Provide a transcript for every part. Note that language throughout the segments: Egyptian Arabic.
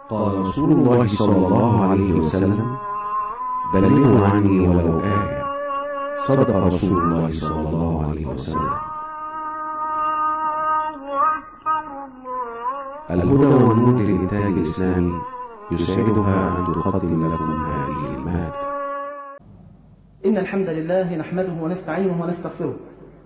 قال رسول الله صلى الله عليه وسلم بلغوا عني ولو آية صدق رسول الله صلى الله عليه وسلم الهدى والنور للإنتاج الإسلامي يسعدها أن تقدم لكم هذه المادة إن الحمد لله نحمده ونستعينه ونستغفره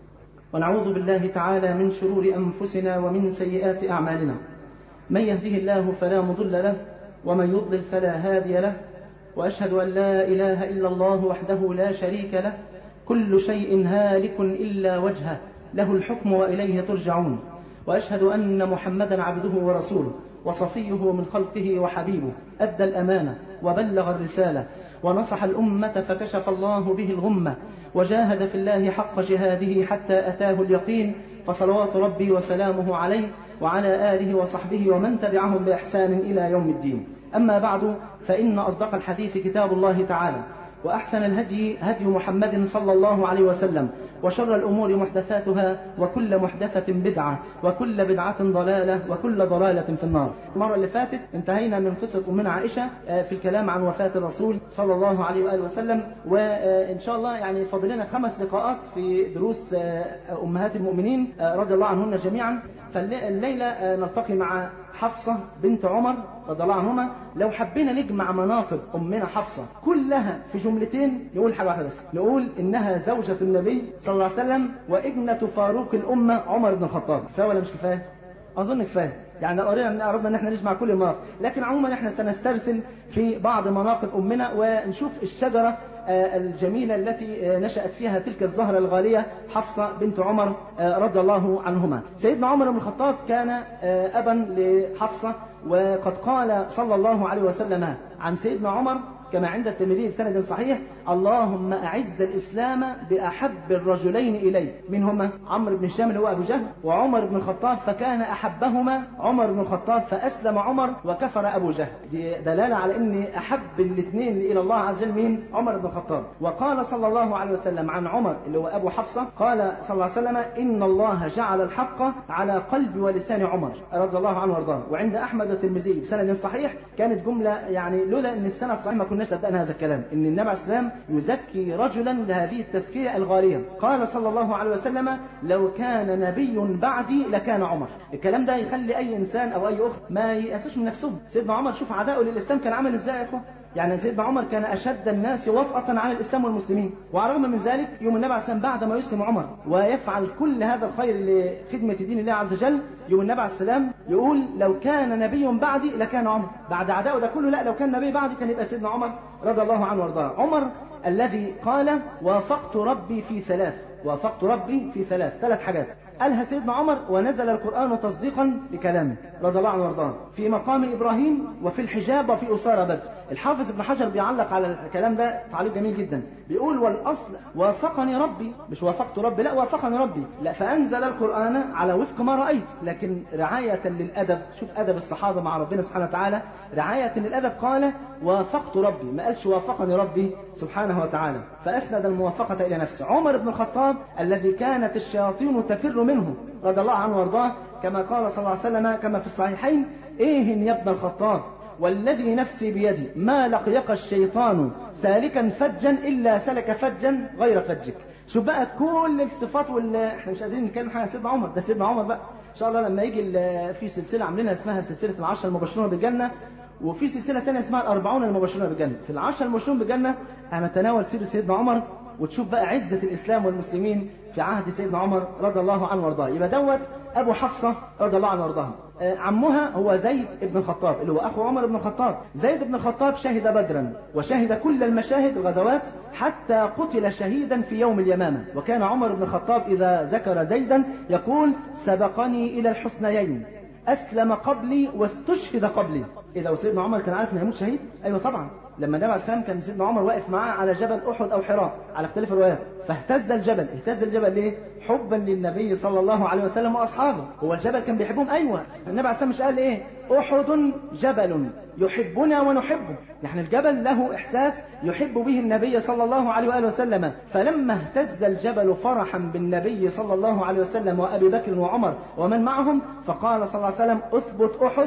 ونعوذ بالله تعالى من شرور أنفسنا ومن سيئات أعمالنا من يهده الله فلا مضل له ومن يضلل فلا هادي له وأشهد أن لا إله إلا الله وحده لا شريك له كل شيء هالك إلا وجهه له الحكم وإليه ترجعون وأشهد أن محمدا عبده ورسوله وصفيه من خلقه وحبيبه أدى الأمانة وبلغ الرسالة ونصح الأمة فكشف الله به الغمة وجاهد في الله حق جهاده حتى أتاه اليقين فصلوات ربي وسلامه عليه وعلى آله وصحبه ومن تبعهم بإحسان إلى يوم الدين أما بعد فإن أصدق الحديث كتاب الله تعالى وأحسن الهدي هدي محمد صلى الله عليه وسلم وشر الأمور محدثاتها وكل محدثة بدعة وكل بدعة ضلالة وكل ضلالة في النار المرة اللي فاتت انتهينا من قصة أمنا عائشة في الكلام عن وفاة الرسول صلى الله عليه وآله وسلم وإن شاء الله يعني فاضلنا خمس لقاءات في دروس أمهات المؤمنين رضي الله عنهن جميعا فالليلة نلتقي مع حفصة بنت عمر رضي الله عنهما لو حبينا نجمع مناقب أمنا حفصة كلها في جملتين نقول حاجة واحدة بس نقول إنها زوجة النبي صلى الله عليه وسلم وابنة فاروق الأمة عمر بن الخطاب كفاية ولا مش كفاية؟ أظن كفاية يعني أردنا أردنا أن احنا نجمع كل المناقب لكن عموما احنا سنسترسل في بعض مناقب أمنا ونشوف الشجرة الجميلة التي نشأت فيها تلك الزهرة الغالية حفصة بنت عمر رضي الله عنهما سيدنا عمر بن الخطاب كان أبا لحفصة وقد قال صلى الله عليه وسلم عن سيدنا عمر كما عند الترمذي بسند صحيح اللهم أعز الإسلام بأحب الرجلين إلي من هما عمرو بن هشام اللي هو أبو جهل وعمر بن الخطاب فكان أحبهما عمر بن الخطاب فأسلم عمر وكفر أبو جهل دي دلالة على أن أحب الاثنين إلى الله عز وجل مين عمر بن الخطاب وقال صلى الله عليه وسلم عن عمر اللي هو أبو حفصة قال صلى الله عليه وسلم إن الله جعل الحق على قلب ولسان عمر رضي الله عنه وارضاه وعند أحمد الترمذي بسند صحيح كانت جملة يعني لولا أن السند صحيح ما كناش صدقنا هذا الكلام ان النبي عليه السلام يزكي رجلا لهذه التزكيه الغاليه قال صلى الله عليه وسلم لو كان نبي بعدي لكان عمر الكلام ده يخلي اي انسان او اي اخت ما يأسوش من نفسهم سيدنا عمر شوف عداؤه للاسلام كان عامل ازاي يا اخوان يعني سيدنا عمر كان أشد الناس وطأة على الإسلام والمسلمين وعلى الرغم من ذلك يوم النبي عليه السلام بعد ما يسلم عمر ويفعل كل هذا الخير لخدمة دين الله عز وجل يوم النبي عليه السلام يقول لو كان نبي بعدي لكان عمر بعد عداؤه ده كله لا لو كان نبي بعدي كان يبقى سيدنا عمر رضي الله عنه وارضاه عمر الذي قال وافقت ربي في ثلاث وافقت ربي في ثلاث ثلاث حاجات قالها سيدنا عمر ونزل القرآن تصديقا لكلامه رضي الله عنه وارضاه في مقام إبراهيم وفي الحجاب وفي أسارة بدر الحافظ ابن حجر بيعلق على الكلام ده تعليق جميل جدا بيقول والأصل وافقني ربي مش وافقت ربي لا وافقني ربي لا فأنزل القرآن على وفق ما رأيت لكن رعاية للأدب شوف أدب الصحابة مع ربنا سبحانه وتعالى رعاية للأدب قال وافقت ربي ما قالش وافقني ربي سبحانه وتعالى فأسند الموافقة إلى نفسه عمر بن الخطاب الذي كانت الشياطين تفر منه رضي الله عنه وارضاه كما قال صلى الله عليه وسلم كما في الصحيحين إيه يا ابن الخطاب والذي نفسي بيدي ما لقيك الشيطان سالكا فجا إلا سلك فجا غير فجك شوف بقى كل الصفات واللي احنا مش قادرين نتكلم حاجه عن سيدنا عمر ده سيدنا عمر بقى ان شاء الله لما يجي في سلسله عاملينها اسمها سلسله العشره المبشرون بالجنه وفي سلسله ثانيه اسمها الأربعون المبشرون بالجنه في العشره المبشرون بالجنه هنتناول سيره سيدنا عمر وتشوف بقى عزة الإسلام والمسلمين في عهد سيدنا عمر رضي الله عنه وارضاه يبقى دوت أبو حفصة رضي الله عنه وارضاه عمها هو زيد بن الخطاب اللي هو أخو عمر بن الخطاب زيد بن الخطاب شهد بدرا وشهد كل المشاهد الغزوات حتى قتل شهيدا في يوم اليمامة وكان عمر بن الخطاب إذا ذكر زيدا يقول سبقني إلى الحسنيين أسلم قبلي واستشهد قبلي إذا سيدنا عمر كان عارف إنه هيموت شهيد أيوة طبعا لما النبي عليه السلام كان سيدنا عمر واقف معاه على جبل أحد أو حراء على اختلاف الروايات فاهتز الجبل اهتز الجبل ليه حبا للنبي صلى الله عليه وسلم وأصحابه هو الجبل كان بيحبهم أيوة النبي عليه السلام مش قال إيه أحد جبل يحبنا ونحبه يعني الجبل له إحساس يحب به النبي صلى الله عليه وآله وسلم فلما اهتز الجبل فرحا بالنبي صلى الله عليه وسلم وأبي بكر وعمر ومن معهم فقال صلى الله عليه وسلم أثبت أحد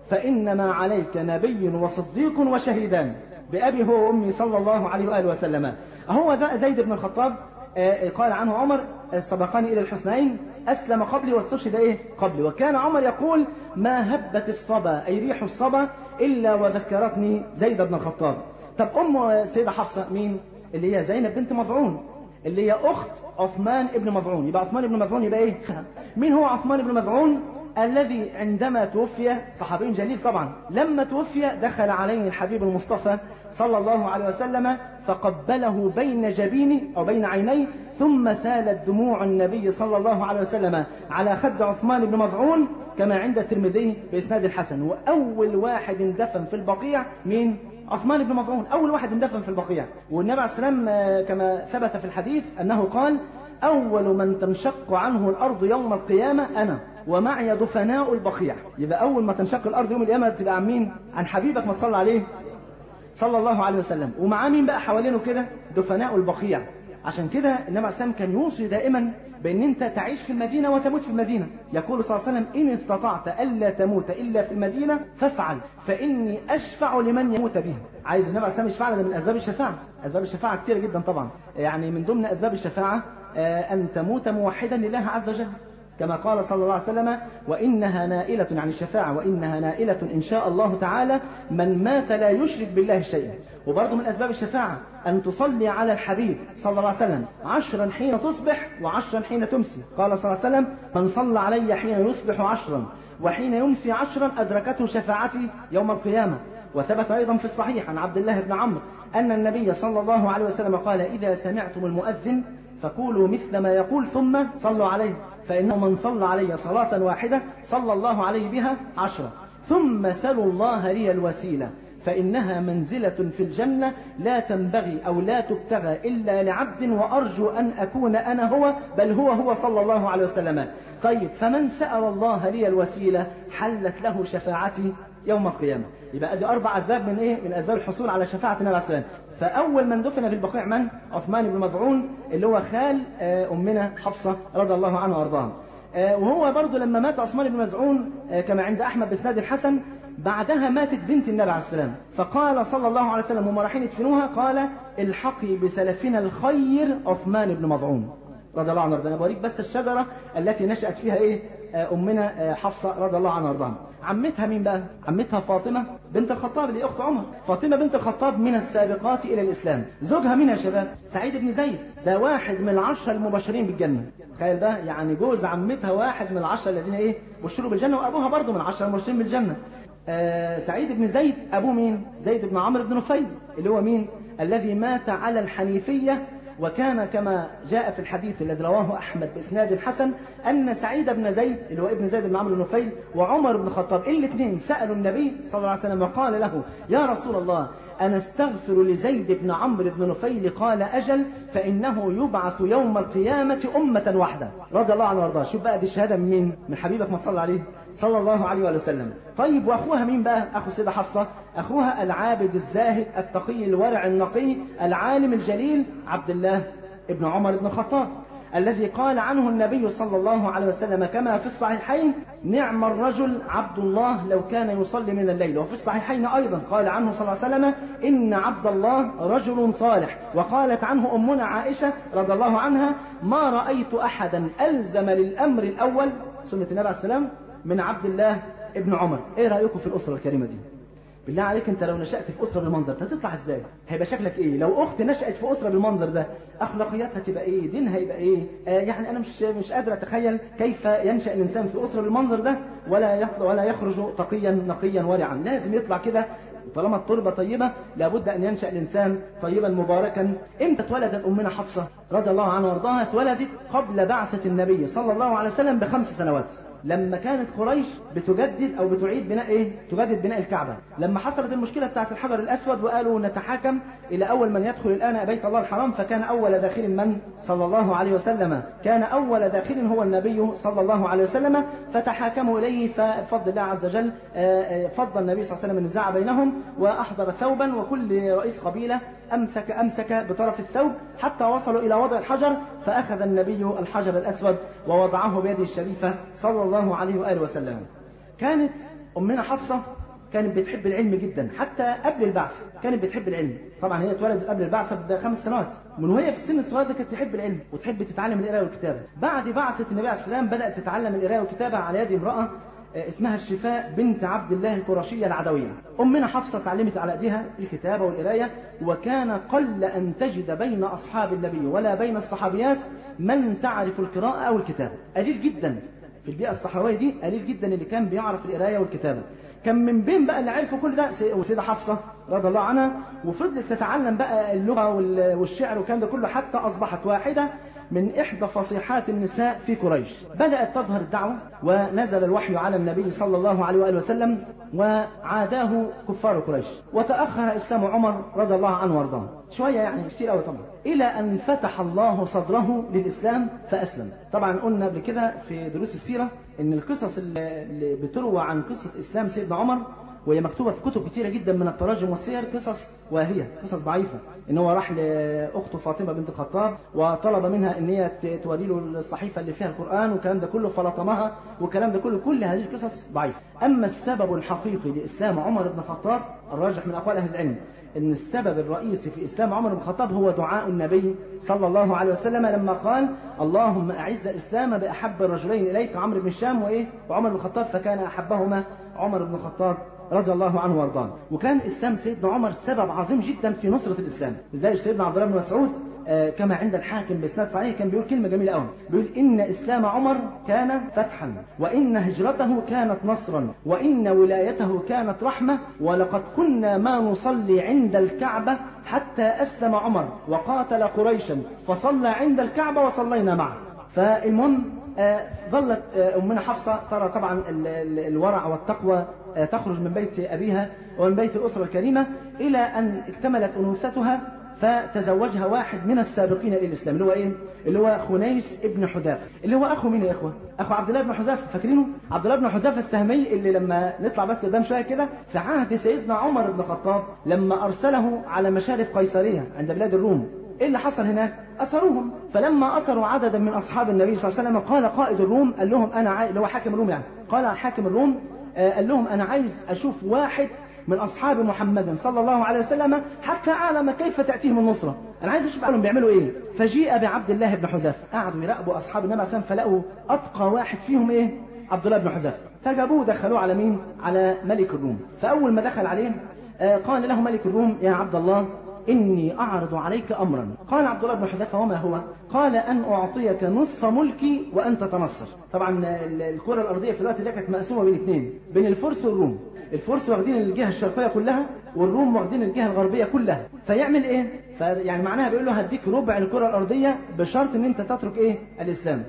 فإنما عليك نبي وصديق وشهيدان بأبي هو وأمي صلى الله عليه وآله وسلم هو ذا زيد بن الخطاب قال عنه عمر سبقني إلى الحسنين أسلم قبلي واستشهد إيه قبلي وكان عمر يقول ما هبت الصبا أي ريح الصبا إلا وذكرتني زيد بن الخطاب طب أم سيدة حفصة مين اللي هي زينب بنت مضعون اللي هي أخت عثمان ابن مضعون يبقى عثمان ابن مضعون يبقى إيه مين هو عثمان ابن مضعون الذي عندما توفي صحابي جليل طبعا لما توفي دخل عليه الحبيب المصطفى صلى الله عليه وسلم فقبله بين جبينه أو بين عينيه ثم سالت دموع النبي صلى الله عليه وسلم على خد عثمان بن مضعون كما عند الترمذي بإسناد الحسن وأول واحد اندفن في البقيع مين؟ عثمان بن مضعون أول واحد اندفن في البقيع والنبي عليه السلام كما ثبت في الحديث أنه قال أول من تنشق عنه الأرض يوم القيامة أنا ومعي دفناء البقيع يبقى أول ما تنشق الأرض يوم القيامة تبقى عن مين؟ عن حبيبك ما تصلى عليه صلى الله عليه وسلم ومعاه مين بقى حوالينه كده دفناء البقيع عشان كده النبي عليه السلام كان يوصي دائما بان انت تعيش في المدينه وتموت في المدينه يقول صلى الله عليه وسلم ان استطعت الا تموت الا في المدينه فافعل فاني اشفع لمن يموت بها عايز النبي عليه السلام يشفع لنا من اسباب الشفاعه اسباب الشفاعه كتير جدا طبعا يعني من ضمن اسباب الشفاعه ان تموت موحدا لله عز وجل كما قال صلى الله عليه وسلم وإنها نائلة عن الشفاعة وإنها نائلة إن شاء الله تعالى من مات لا يشرك بالله شيئا وبرضه من أسباب الشفاعة أن تصلي على الحبيب صلى الله عليه وسلم عشرا حين تصبح وعشرا حين تمسي قال صلى الله عليه وسلم من صلى علي حين يصبح عشرا وحين يمسي عشرا أدركته شفاعتي يوم القيامة وثبت أيضا في الصحيح عن عبد الله بن عمرو أن النبي صلى الله عليه وسلم قال إذا سمعتم المؤذن فقولوا مثل ما يقول ثم صلوا عليه فإنه من صلى علي صلاة واحدة صلى الله عليه بها عشرة ثم سلوا الله لي الوسيلة فإنها منزلة في الجنة لا تنبغي أو لا تبتغى إلا لعبد وأرجو أن أكون أنا هو بل هو هو صلى الله عليه وسلم طيب فمن سأل الله لي الوسيلة حلت له شفاعتي يوم القيامة يبقى دي أربع أسباب من إيه؟ من أسباب الحصول على شفاعة النبي عليه الصلاة والسلام فأول من دفن في البقيع من؟ عثمان بن مضعون اللي هو خال أمنا حفصة رضي الله عنها وأرضاها وهو برضه لما مات عثمان بن مزعون كما عند أحمد بسناد الحسن بعدها ماتت بنت النبي عليه السلام فقال صلى الله عليه وسلم هم رايحين يدفنوها قال الحقي بسلفنا الخير عثمان بن مضعون رضي الله عنه وارضاه انا بوريك بس الشجره التي نشات فيها ايه امنا حفصه رضي الله عنها وارضاها عمتها مين بقى عمتها فاطمه بنت الخطاب اللي اخت عمر فاطمه بنت الخطاب من السابقات الى الاسلام زوجها مين يا شباب سعيد بن زيد ده واحد من العشره المبشرين بالجنه تخيل ده يعني جوز عمتها واحد من العشره الذين ايه بشروا بالجنه وابوها برضه من العشره المبشرين بالجنه آه سعيد بن زيد ابوه مين زيد بن عمرو بن نفيل اللي هو مين الذي مات على الحنيفيه وكان كما جاء في الحديث الذي رواه أحمد بإسناد حسن أن سعيد بن زيد اللي هو ابن زيد بن عمرو بن نفيل وعمر بن الخطاب الاثنين سألوا النبي صلى الله عليه وسلم وقال له يا رسول الله أنا استغفر لزيد بن عمرو بن نفيل قال أجل فإنه يبعث يوم القيامة أمة واحدة رضي الله عنه وارضاه شوف بقى دي الشهادة من مين من حبيبك ما صلى عليه صلى الله عليه وسلم طيب واخوها مين بقى اخو السيده حفصه اخوها العابد الزاهد التقي الورع النقي العالم الجليل عبد الله ابن عمر بن الخطاب الذي قال عنه النبي صلى الله عليه وسلم كما في الصحيحين نعم الرجل عبد الله لو كان يصلي من الليل وفي الصحيحين أيضا قال عنه صلى الله عليه وسلم إن عبد الله رجل صالح وقالت عنه أمنا عائشة رضي الله عنها ما رأيت أحدا ألزم للأمر الأول سنة النبي عليه السلام من عبد الله ابن عمر ايه رأيكم في الأسرة الكريمة دي بالله عليك انت لو نشأت في أسرة بالمنظر ده هتطلع ازاي هيبقى شكلك ايه لو اخت نشأت في أسرة بالمنظر ده اخلاقياتها تبقى ايه دينها يبقى ايه آه يعني انا مش مش قادر اتخيل كيف ينشأ الانسان في أسرة بالمنظر ده ولا يطلع ولا يخرج تقيا نقيا ورعا لازم يطلع كده طالما التربة طيبة لابد أن ينشأ الإنسان طيبا مباركا إمتى اتولدت أمنا حفصة رضي الله عنها وارضاها اتولدت قبل بعثة النبي صلى الله عليه وسلم بخمس سنوات لما كانت قريش بتجدد او بتعيد بناء ايه تجدد بناء الكعبه لما حصلت المشكله بتاعه الحجر الاسود وقالوا نتحاكم الى اول من يدخل الان بيت الله الحرام فكان اول داخل من صلى الله عليه وسلم كان اول داخل هو النبي صلى الله عليه وسلم فتحاكموا اليه فبفضل الله عز وجل فضل النبي صلى الله عليه وسلم النزاع بينهم واحضر ثوبا وكل رئيس قبيله امسك امسك بطرف الثوب حتى وصلوا الى وضع الحجر فاخذ النبي الحجر الاسود ووضعه بيده الشريفه صلى الله عليه واله وسلم. كانت امنا حفصه كانت بتحب العلم جدا حتى قبل البعث كانت بتحب العلم طبعا هي اتولدت قبل البعث بخمس سنوات من وهي في السن الصغير ده كانت تحب العلم وتحب تتعلم القراءه والكتابه بعد بعثه النبي عليه السلام بدات تتعلم القراءه والكتابه على يد امراه اسمها الشفاء بنت عبد الله القرشية العدوية أمنا حفصة تعلمت على أيديها الكتابة والقراية وكان قل أن تجد بين أصحاب النبي ولا بين الصحابيات من تعرف القراءة أو الكتابة قليل جدا في البيئة الصحراوية دي قليل جدا اللي كان بيعرف القراية والكتابة كان من بين بقى اللي عرفوا كل ده وسيدة حفصة رضي الله عنها وفضلت تتعلم بقى اللغة والشعر والكلام ده كله حتى أصبحت واحدة من إحدى فصيحات النساء في قريش بدأت تظهر الدعوة ونزل الوحي على النبي صلى الله عليه وآله وسلم وعاداه كفار قريش وتأخر إسلام عمر رضي الله عنه وارضاه شوية يعني كتير قوي طبعا إلى أن فتح الله صدره للإسلام فأسلم طبعا قلنا قبل كده في دروس السيرة إن القصص اللي بتروى عن قصة إسلام سيدنا عمر وهي مكتوبة في كتب كتيرة جدا من التراجم والسير قصص واهية قصص ضعيفة ان هو راح لاخته فاطمة بنت الخطاب وطلب منها ان هي توري له الصحيفة اللي فيها القرآن والكلام ده كله فلطمها والكلام ده كله كل هذه القصص ضعيفة اما السبب الحقيقي لاسلام عمر بن الخطاب الراجح من اقوال اهل العلم ان السبب الرئيسي في اسلام عمر بن الخطاب هو دعاء النبي صلى الله عليه وسلم لما قال اللهم اعز الاسلام باحب الرجلين اليك عمرو بن الشام وايه وعمر بن الخطاب فكان احبهما عمر بن الخطاب رضي الله عنه وارضاه وكان اسلام سيدنا عمر سبب عظيم جدا في نصرة الاسلام لذلك سيدنا عبد الله بن مسعود آه كما عند الحاكم باسناد صحيح كان بيقول كلمة جميلة قوي بيقول إن إسلام عمر كان فتحا وإن هجرته كانت نصرا وإن ولايته كانت رحمة ولقد كنا ما نصلي عند الكعبة حتى أسلم عمر وقاتل قريشا فصلى عند الكعبة وصلينا معه فالمهم آه ظلت آه أمنا حفصة ترى طبعا ال ال الورع والتقوى آه تخرج من بيت أبيها ومن بيت الأسرة الكريمة إلى أن اكتملت أنوثتها فتزوجها واحد من السابقين إلى الإسلام اللي هو إيه؟ اللي هو خنيس ابن حذافة اللي هو أخو مين يا إخوة؟ أخو عبد الله بن حذافة فاكرينه؟ عبد الله بن حذافة السهمي اللي لما نطلع بس قدام شوية كده في عهد سيدنا عمر بن الخطاب لما أرسله على مشارف قيصرية عند بلاد الروم ايه اللي حصل هناك اثروهم فلما اثروا عددا من اصحاب النبي صلى الله عليه وسلم قال قائد الروم قال لهم انا عايز اللي هو حاكم الروم يعني قال حاكم الروم آه قال لهم انا عايز اشوف واحد من اصحاب محمد صلى الله عليه وسلم حتى اعلم كيف تاتيهم النصره انا عايز اشوف قالوا بيعملوا ايه فجيء بعبد الله بن حذافه قعدوا يراقبوا اصحاب النبي صلى الله عليه وسلم فلقوا اتقى واحد فيهم ايه عبد الله بن حذافه فجابوه دخلوه على مين على ملك الروم فاول ما دخل عليه آه قال له ملك الروم يا عبد الله إني أعرض عليك أمرا قال عبد الله بن حذافة وما هو قال أن أعطيك نصف ملكي وأن تتنصر طبعا الكرة الأرضية في الوقت ده كانت مقسومة بين اثنين بين الفرس والروم الفرس واخدين الجهة الشرقية كلها والروم واخدين الجهة الغربية كلها فيعمل ايه فيعني معناها بيقول له هديك ربع الكرة الأرضية بشرط ان انت تترك ايه الإسلام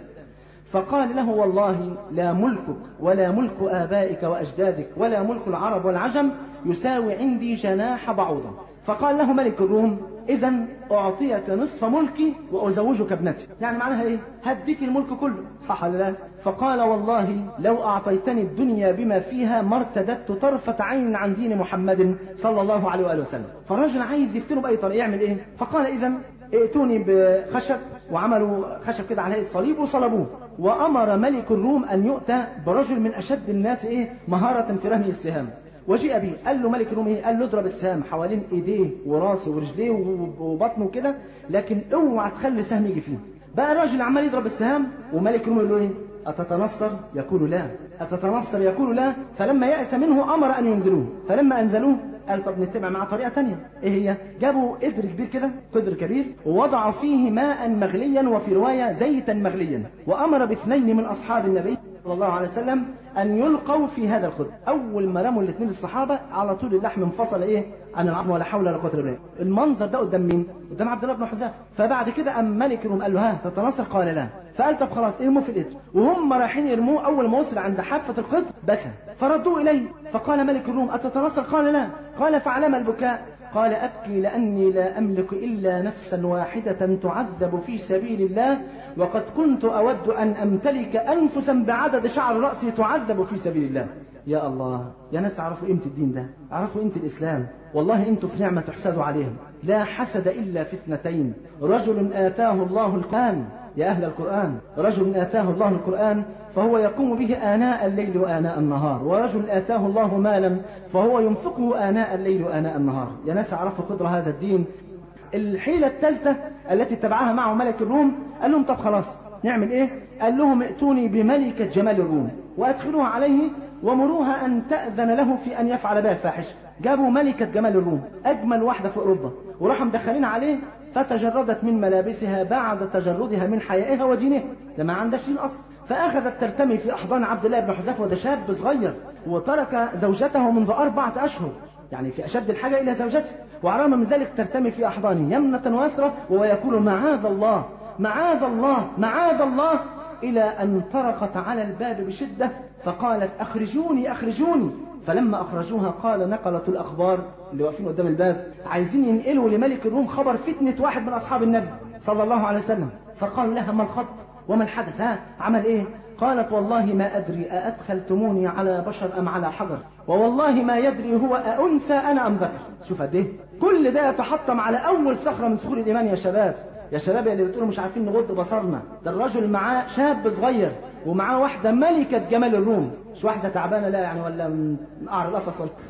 فقال له والله لا ملكك ولا ملك آبائك وأجدادك ولا ملك العرب والعجم يساوي عندي جناح بعوضة فقال له ملك الروم إذا أعطيك نصف ملكي وأزوجك ابنتي يعني معناها إيه هديك الملك كله صح ولا لا فقال والله لو أعطيتني الدنيا بما فيها ما ارتددت طرفة عين عن دين محمد صلى الله عليه وآله وسلم فالرجل عايز يفتنه بأي طريقة يعمل إيه فقال إذا ائتوني بخشب وعملوا خشب كده على هيئة صليب وصلبوه وأمر ملك الروم أن يؤتى برجل من أشد الناس إيه مهارة في رمي السهام وجيء به قال له ملك الروم ايه قال له اضرب السهام حوالين ايديه وراسه ورجليه وبطنه كده لكن اوعى تخلي سهم يجي فيه بقى الراجل عمال يضرب السهام وملك الروم يقول له ايه أتتنصر يقول لا أتتنصر يقول لا فلما يأس منه أمر أن ينزلوه فلما أنزلوه قال طب نتبع مع طريقة تانية ايه هي جابوا قدر كبير كده قدر كبير ووضعوا فيه ماء مغليا وفي رواية زيتا مغليا وأمر باثنين من أصحاب النبي صلى الله عليه وسلم أن يلقوا في هذا الخدر أول ما رموا الاثنين الصحابة على طول اللحم انفصل إيه عن العظم ولا حول ولا قوة إلا بالله المنظر ده قدام مين قدام عبد الله بن حذافة فبعد كده أم ملك الروم قال له ها تتنصر قال لا فقال طب خلاص ارموه في القدر وهم رايحين يرموه أول ما وصل عند حافة القدر بكى فردوه إليه فقال ملك الروم أتتنصر قال لا قال فعلم البكاء قال أبكي لأني لا أملك إلا نفسا واحدة تعذب في سبيل الله وقد كنت أود أن أمتلك أنفسا بعدد شعر رأسي تعذب في سبيل الله يا الله يا ناس عرفوا قيمة الدين ده عرفوا قيمة الإسلام والله انتوا في نعمة تحسدوا عليهم لا حسد إلا في اثنتين رجل آتاه الله القرآن يا أهل القرآن رجل آتاه الله القرآن فهو يقوم به آناء الليل وآناء النهار ورجل آتاه الله مالا فهو ينفقه آناء الليل وآناء النهار يا ناس عرفوا قدر هذا الدين الحيلة الثالثة التي اتبعها معه ملك الروم قال لهم طب خلاص نعمل ايه قال لهم ائتوني بملكة جمال الروم وادخلوها عليه ومروها ان تأذن له في ان يفعل بها الفاحشة جابوا ملكة جمال الروم اجمل واحدة في اوروبا وراحوا مدخلين عليه فتجردت من ملابسها بعد تجردها من حيائها ودينها ده ما عندهاش دين اصلا فاخذت ترتمي في احضان عبد الله بن حذافه وده شاب صغير وترك زوجته منذ اربعة اشهر يعني في أشد الحاجة إلى زوجته وعلى من ذلك ترتمي في أحضانه يمنة ويسرى وهو يقول معاذ الله معاذ الله معاذ الله إلى أن طرقت على الباب بشدة فقالت أخرجوني أخرجوني فلما أخرجوها قال نقلة الأخبار اللي واقفين قدام الباب عايزين ينقلوا لملك الروم خبر فتنة واحد من أصحاب النبي صلى الله عليه وسلم فقال لها ما الخط وما الحدث ها عمل إيه قالت والله ما أدري أأدخلتموني على بشر أم على حجر ووالله ما يدري هو أأنثى أنا أم ذكر شوف قد إيه كل ده يتحطم على أول صخرة من صخور الإيمان يا شباب يا شباب اللي بتقولوا مش عارفين نغض بصرنا ده الرجل معاه شاب صغير ومعاه واحدة ملكة جمال الروم مش واحدة تعبانة لا يعني ولا من قعر القفص ولا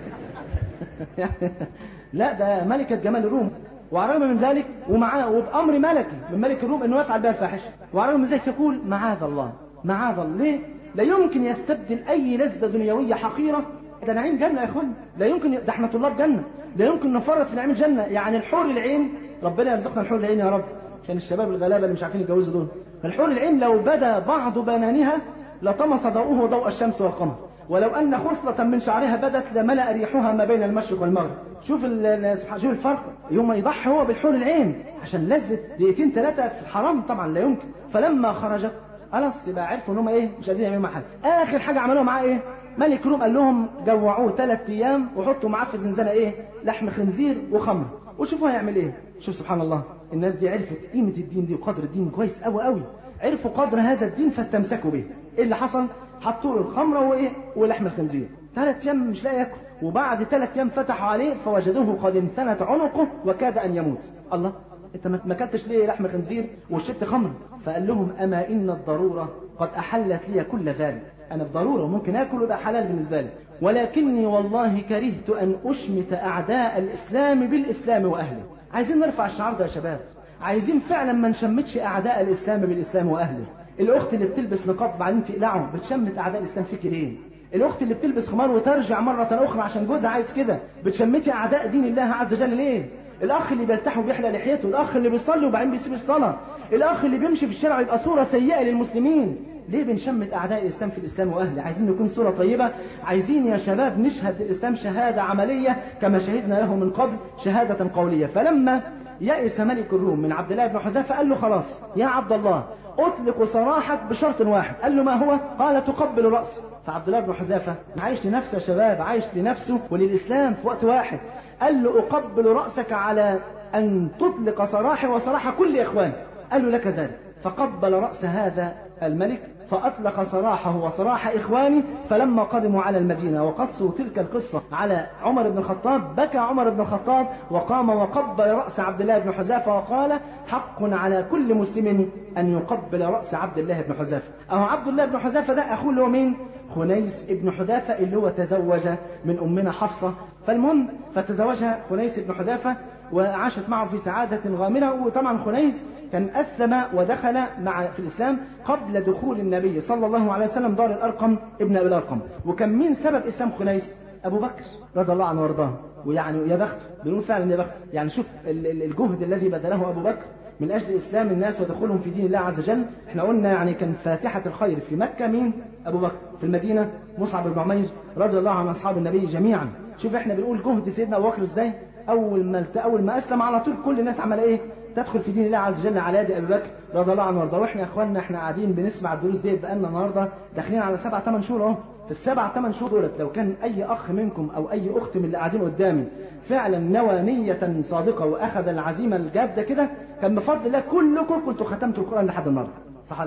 لا ده ملكة جمال الروم وعلى الرغم من ذلك ومعاه وبأمر ملكي من ملك الروم انه يفعل بها الفاحشة وعلى الرغم من ذلك يقول معاذ الله معاذ الله ليه؟ لا يمكن يستبدل أي لذة دنيوية حقيرة ده نعيم جنة يا اخوان لا يمكن ده احنا طلاب جنة لا يمكن نفرط في نعيم الجنة يعني الحور العين ربنا يرزقنا الحور العين يا رب عشان الشباب الغلابة اللي مش عارفين يتجوزوا دول فالحور العين لو بدا بعض بنانها لطمس ضوءه ضوء الشمس والقمر ولو أن خصلة من شعرها بدت لملأ ريحها ما بين المشرق والمغرب شوف شوف الفرق يوم يضحي هو بالحور العين عشان لذة دقيقتين ثلاثة في الحرام طبعا لا يمكن فلما خرجت خلاص يبقى عرفوا ان هم ايه مش قادرين يعملوا معاه حاجه اخر حاجه عملوها معاه ايه ملك روم قال لهم جوعوه ثلاث ايام وحطوا معاه في الزنزانه ايه لحم خنزير وخمر وشوفوا هيعمل ايه شوف سبحان الله الناس دي عرفت قيمه الدين دي وقدر الدين كويس قوي قوي عرفوا قدر هذا الدين فاستمسكوا به ايه اللي حصل حطوا له الخمره وايه ولحم الخنزير ثلاث ايام مش لاقي ياكل وبعد ثلاث ايام فتحوا عليه فوجدوه قد انثنت عنقه وكاد ان يموت الله انت ما كلتش ليه لحم خنزير وشربت خمر فقال لهم اما ان الضروره قد احلت لي كل ذلك انا بضروره ممكن اكل ويبقى حلال بالنسبه لي ولكني والله كرهت ان اشمت اعداء الاسلام بالاسلام واهله عايزين نرفع الشعار ده يا شباب عايزين فعلا ما نشمتش اعداء الاسلام بالاسلام واهله الاخت اللي بتلبس نقاب بعدين تقلعه بتشمت اعداء الاسلام فيك ليه الاخت اللي بتلبس خمار وترجع مره اخرى عشان جوزها عايز كده بتشمتي اعداء دين الله عز وجل ليه الاخ اللي بيلتحي وبيحلى لحيته الاخ اللي بيصلي وبعدين بيسيب الصلاه الاخ اللي بيمشي في الشارع يبقى صوره سيئه للمسلمين ليه بنشمت اعداء الاسلام في الاسلام واهله عايزين نكون صوره طيبه عايزين يا شباب نشهد الاسلام شهاده عمليه كما شهدنا له من قبل شهاده قوليه فلما يأس ملك الروم من عبد الله بن حذافه قال له خلاص يا عبد الله اطلق سراحك بشرط واحد قال له ما هو قال تقبل راسي فعبد الله بن حذافه عايش لنفسه يا شباب عايش لنفسه وللاسلام في وقت واحد قال له اقبل راسك على ان تطلق سراحي وسراح كل اخواني قال له لك ذلك فقبل راس هذا الملك فأطلق سراحه وسراح إخوانه فلما قدموا على المدينة وقصوا تلك القصة على عمر بن الخطاب بكى عمر بن الخطاب وقام وقبل رأس عبد الله بن حذافة وقال حق على كل مسلم أن يقبل رأس عبد الله بن حذافة أهو عبد الله بن حذافة ده أخوه اللي هو مين؟ خنيس بن حذافة اللي هو تزوج من أمنا حفصة فالمهم فتزوجها خنيس بن حذافة وعاشت معه في سعادة غامرة وطبعا خنيس كان أسلم ودخل مع في الإسلام قبل دخول النبي صلى الله عليه وسلم دار الأرقم ابن أبي الأرقم وكان مين سبب إسلام خنيس أبو بكر رضي الله عنه وارضاه ويعني يا بخت بنقول فعلا يا بخت يعني شوف الجهد الذي بذله أبو بكر من أجل إسلام الناس ودخولهم في دين الله عز وجل احنا قلنا يعني كان فاتحة الخير في مكة مين أبو بكر في المدينة مصعب بن عمير رضي الله عن أصحاب النبي جميعا شوف احنا بنقول جهد سيدنا أبو بكر ازاي أول ما أول ما أسلم على طول كل الناس عمل إيه تدخل في دين الله عز وجل على يد ابي بكر رضي الله عنه وارضاه واحنا يا اخواننا احنا قاعدين بنسمع الدروس ديت بقالنا النهارده داخلين على سبع ثمان شهور اهو في السبع ثمان شهور دولت لو كان اي اخ منكم او اي اخت من اللي قاعدين قدامي فعلا نوى نية صادقة واخذ العزيمة الجادة كده كان بفضل الله كلكم كنتوا ختمتوا القرآن لحد النهارده صح الله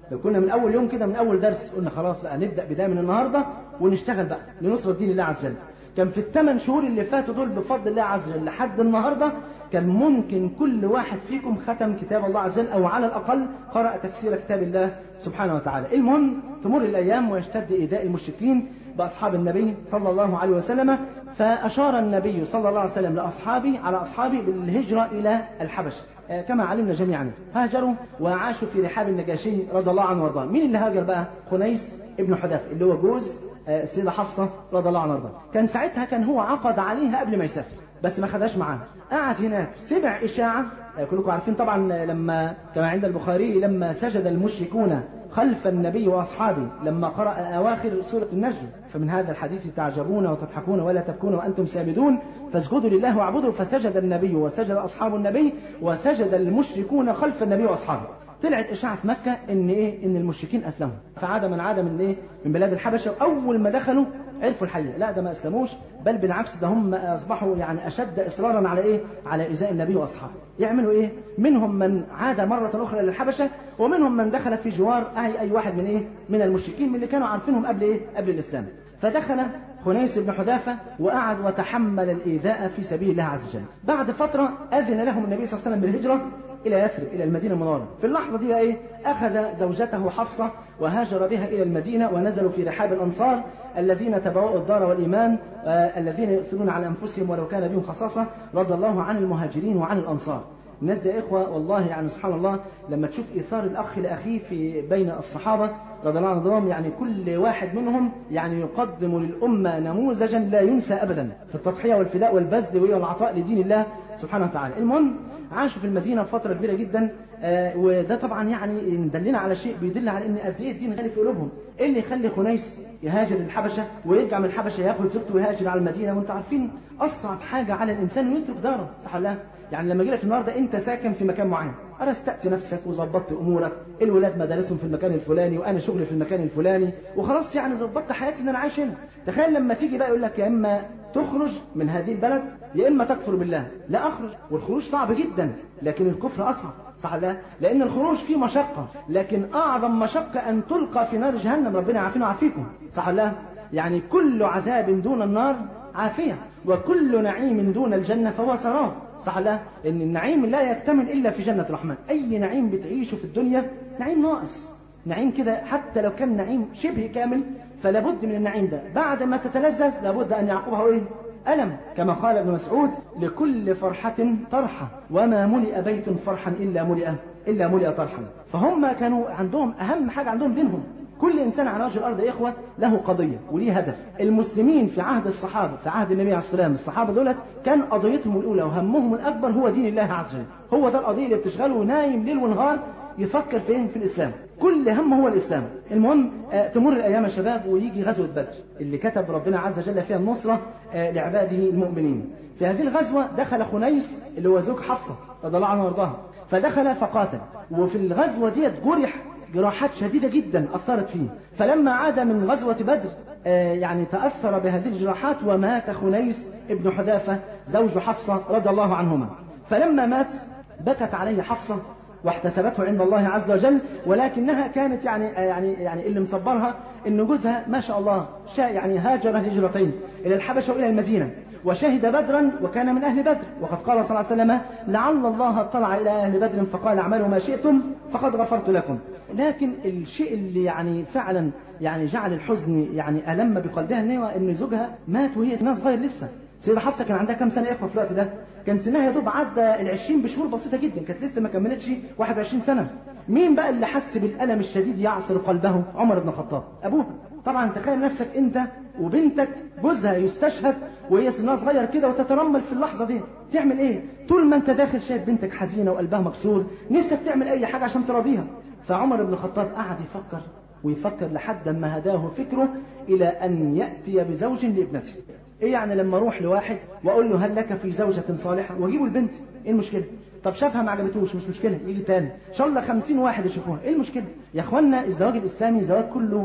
لو كنا من اول يوم كده من اول درس قلنا خلاص بقى نبدا بدايه من النهارده ونشتغل بقى لنصره دين الله عز وجل كان في الثمان شهور اللي فاتوا دول بفضل الله عز وجل لحد النهارده كان ممكن كل واحد فيكم ختم كتاب الله عز وجل او على الاقل قرأ تفسير كتاب الله سبحانه وتعالى. المهم تمر الايام ويشتد ايذاء المشركين باصحاب النبي صلى الله عليه وسلم فاشار النبي صلى الله عليه وسلم لاصحابه على اصحابه بالهجره الى الحبشه. كما علمنا جميعا هاجروا وعاشوا في رحاب النجاشي رضي الله عنه وارضاه. مين اللي هاجر بقى؟ خنيس ابن حذافه اللي هو جوز السيده حفصه رضي الله عنها وارضاها. كان ساعتها كان هو عقد عليها قبل ما يسافر. بس ما خدهاش معاه قعد هناك سمع إشاعة كلكم عارفين طبعا لما كما عند البخاري لما سجد المشركون خلف النبي وأصحابه لما قرأ أواخر سورة النجم فمن هذا الحديث تعجبون وتضحكون ولا تبكون وأنتم سامدون فاسجدوا لله واعبدوا فسجد النبي وسجد أصحاب النبي وسجد المشركون خلف النبي وأصحابه طلعت اشاعه في مكه ان ايه ان المشركين اسلموا فعاد من عاد من ايه من بلاد الحبشه واول ما دخلوا عرفوا الحقيقه لا ده ما اسلموش بل بالعكس ده هم اصبحوا يعني اشد اصرارا على ايه على ايذاء النبي واصحابه يعملوا ايه منهم من عاد مره اخرى للحبشه ومنهم من دخل في جوار اي اي واحد من ايه من المشركين من اللي كانوا عارفينهم قبل ايه قبل الاسلام فدخل خنيس بن حذافة وقعد وتحمل الإيذاء في سبيل الله عز وجل بعد فترة أذن لهم النبي صلى الله عليه وسلم بالهجرة إلى يثرب إلى المدينة المنورة في اللحظة دي إيه أخذ زوجته حفصة وهاجر بها إلى المدينة ونزلوا في رحاب الأنصار الذين تبوأوا الدار والإيمان آه الذين يؤثرون على أنفسهم ولو كان بهم خصاصة رضي الله عن المهاجرين وعن الأنصار الناس دي إخوة والله يعني سبحان الله لما تشوف إيثار الأخ لأخيه في بين الصحابة رضي الله عنهم يعني كل واحد منهم يعني يقدم للأمة نموذجا لا ينسى أبدا في التضحية والفداء والبذل والعطاء لدين الله سبحانه وتعالى المهم عاشوا في المدينة فترة كبيرة جدا آه وده طبعا يعني دلنا على شيء بيدل على ان قد ايه الدين غالي في قلوبهم ايه اللي يخلي خنيس يهاجر للحبشه ويرجع من الحبشه ياخد زوجته ويهاجر على المدينه وانتم عارفين اصعب حاجه على الانسان انه يترك داره صح ولا لا؟ يعني لما لك النهارده انت ساكن في مكان معين رستقت نفسك وظبطت امورك الولاد مدارسهم في المكان الفلاني وانا شغلي في المكان الفلاني وخلاص يعني ظبطت حياتي ان انا عايش هنا تخيل لما تيجي بقى يقول لك يا اما تخرج من هذه البلد يا اما تكفر بالله لا اخرج والخروج صعب جدا لكن الكفر اصعب صح لا لان الخروج فيه مشقه لكن اعظم مشقه ان تلقى في نار جهنم ربنا يعافينا ويعافيكم صح لا يعني كل عذاب دون النار عافيه وكل نعيم دون الجنه فهو سراب صح لا ان النعيم لا يكتمل الا في جنه الرحمن اي نعيم بتعيشه في الدنيا نعيم ناقص نعيم كده حتى لو كان نعيم شبه كامل فلا بد من النعيم ده بعد ما تتلذذ لابد ان يعقبها ايه ألم كما قال ابن مسعود لكل فرحة طرحة وما ملئ بيت فرحا إلا ملئ إلا ملئ طرحا فهم كانوا عندهم أهم حاجة عندهم دينهم كل إنسان على وجه الأرض يا إخوة له قضية وليه هدف المسلمين في عهد الصحابة في عهد النبي عليه السلام الصحابة دولت كان قضيتهم الأولى وهمهم الأكبر هو دين الله عز وجل هو ده القضية اللي بتشغله نايم ليل ونهار يفكر فين في الإسلام كل هم هو الإسلام المهم آه تمر الأيام يا شباب ويجي غزوة بدر اللي كتب ربنا عز وجل فيها النصرة آه لعباده المؤمنين في هذه الغزوة دخل خنيس اللي هو زوج حفصة رضي الله عنه وارضاها فدخل فقاتل وفي الغزوة ديت جرح جراحات شديدة جدا أثرت فيه فلما عاد من غزوة بدر آه يعني تأثر بهذه الجراحات ومات خنيس ابن حذافة زوج حفصة رضي الله عنهما فلما مات بكت عليه حفصة واحتسبته عند الله عز وجل ولكنها كانت يعني يعني يعني اللي مصبرها ان جوزها ما شاء الله شاء يعني هاجر هجرتين الى الحبشه والى المدينه وشهد بدرا وكان من اهل بدر وقد قال صلى الله عليه وسلم لعل الله اطلع الى اهل بدر فقال اعملوا ما شئتم فقد غفرت لكم لكن الشيء اللي يعني فعلا يعني جعل الحزن يعني الم بقلبها ان ان زوجها مات وهي سنها صغير لسه سيدة حفصة كان عندها كام سنة يا إخوة في الوقت ده؟ كان سنها يا دوب عدى العشرين بشهور بسيطة جدا، كانت لسه ما كملتش 21 سنة. مين بقى اللي حس بالألم الشديد يعصر قلبه؟ عمر بن الخطاب، أبوها. طبعا تخيل نفسك أنت وبنتك جوزها يستشهد وهي سنها صغير كده وتترمل في اللحظة دي، تعمل إيه؟ طول ما أنت داخل شايف بنتك حزينة وقلبها مكسور، نفسك تعمل أي حاجة عشان تراضيها. فعمر بن الخطاب قعد يفكر ويفكر لحد ما هداه فكره إلى أن يأتي بزوج لابنته ايه يعني لما اروح لواحد واقول له هل لك في زوجة صالحة واجيبه البنت ايه المشكلة طب شافها ما عجبتوش مش مشكلة يجي تاني ان شاء الله 50 واحد يشوفوها ايه المشكلة يا اخوانا الزواج الاسلامي زواج كله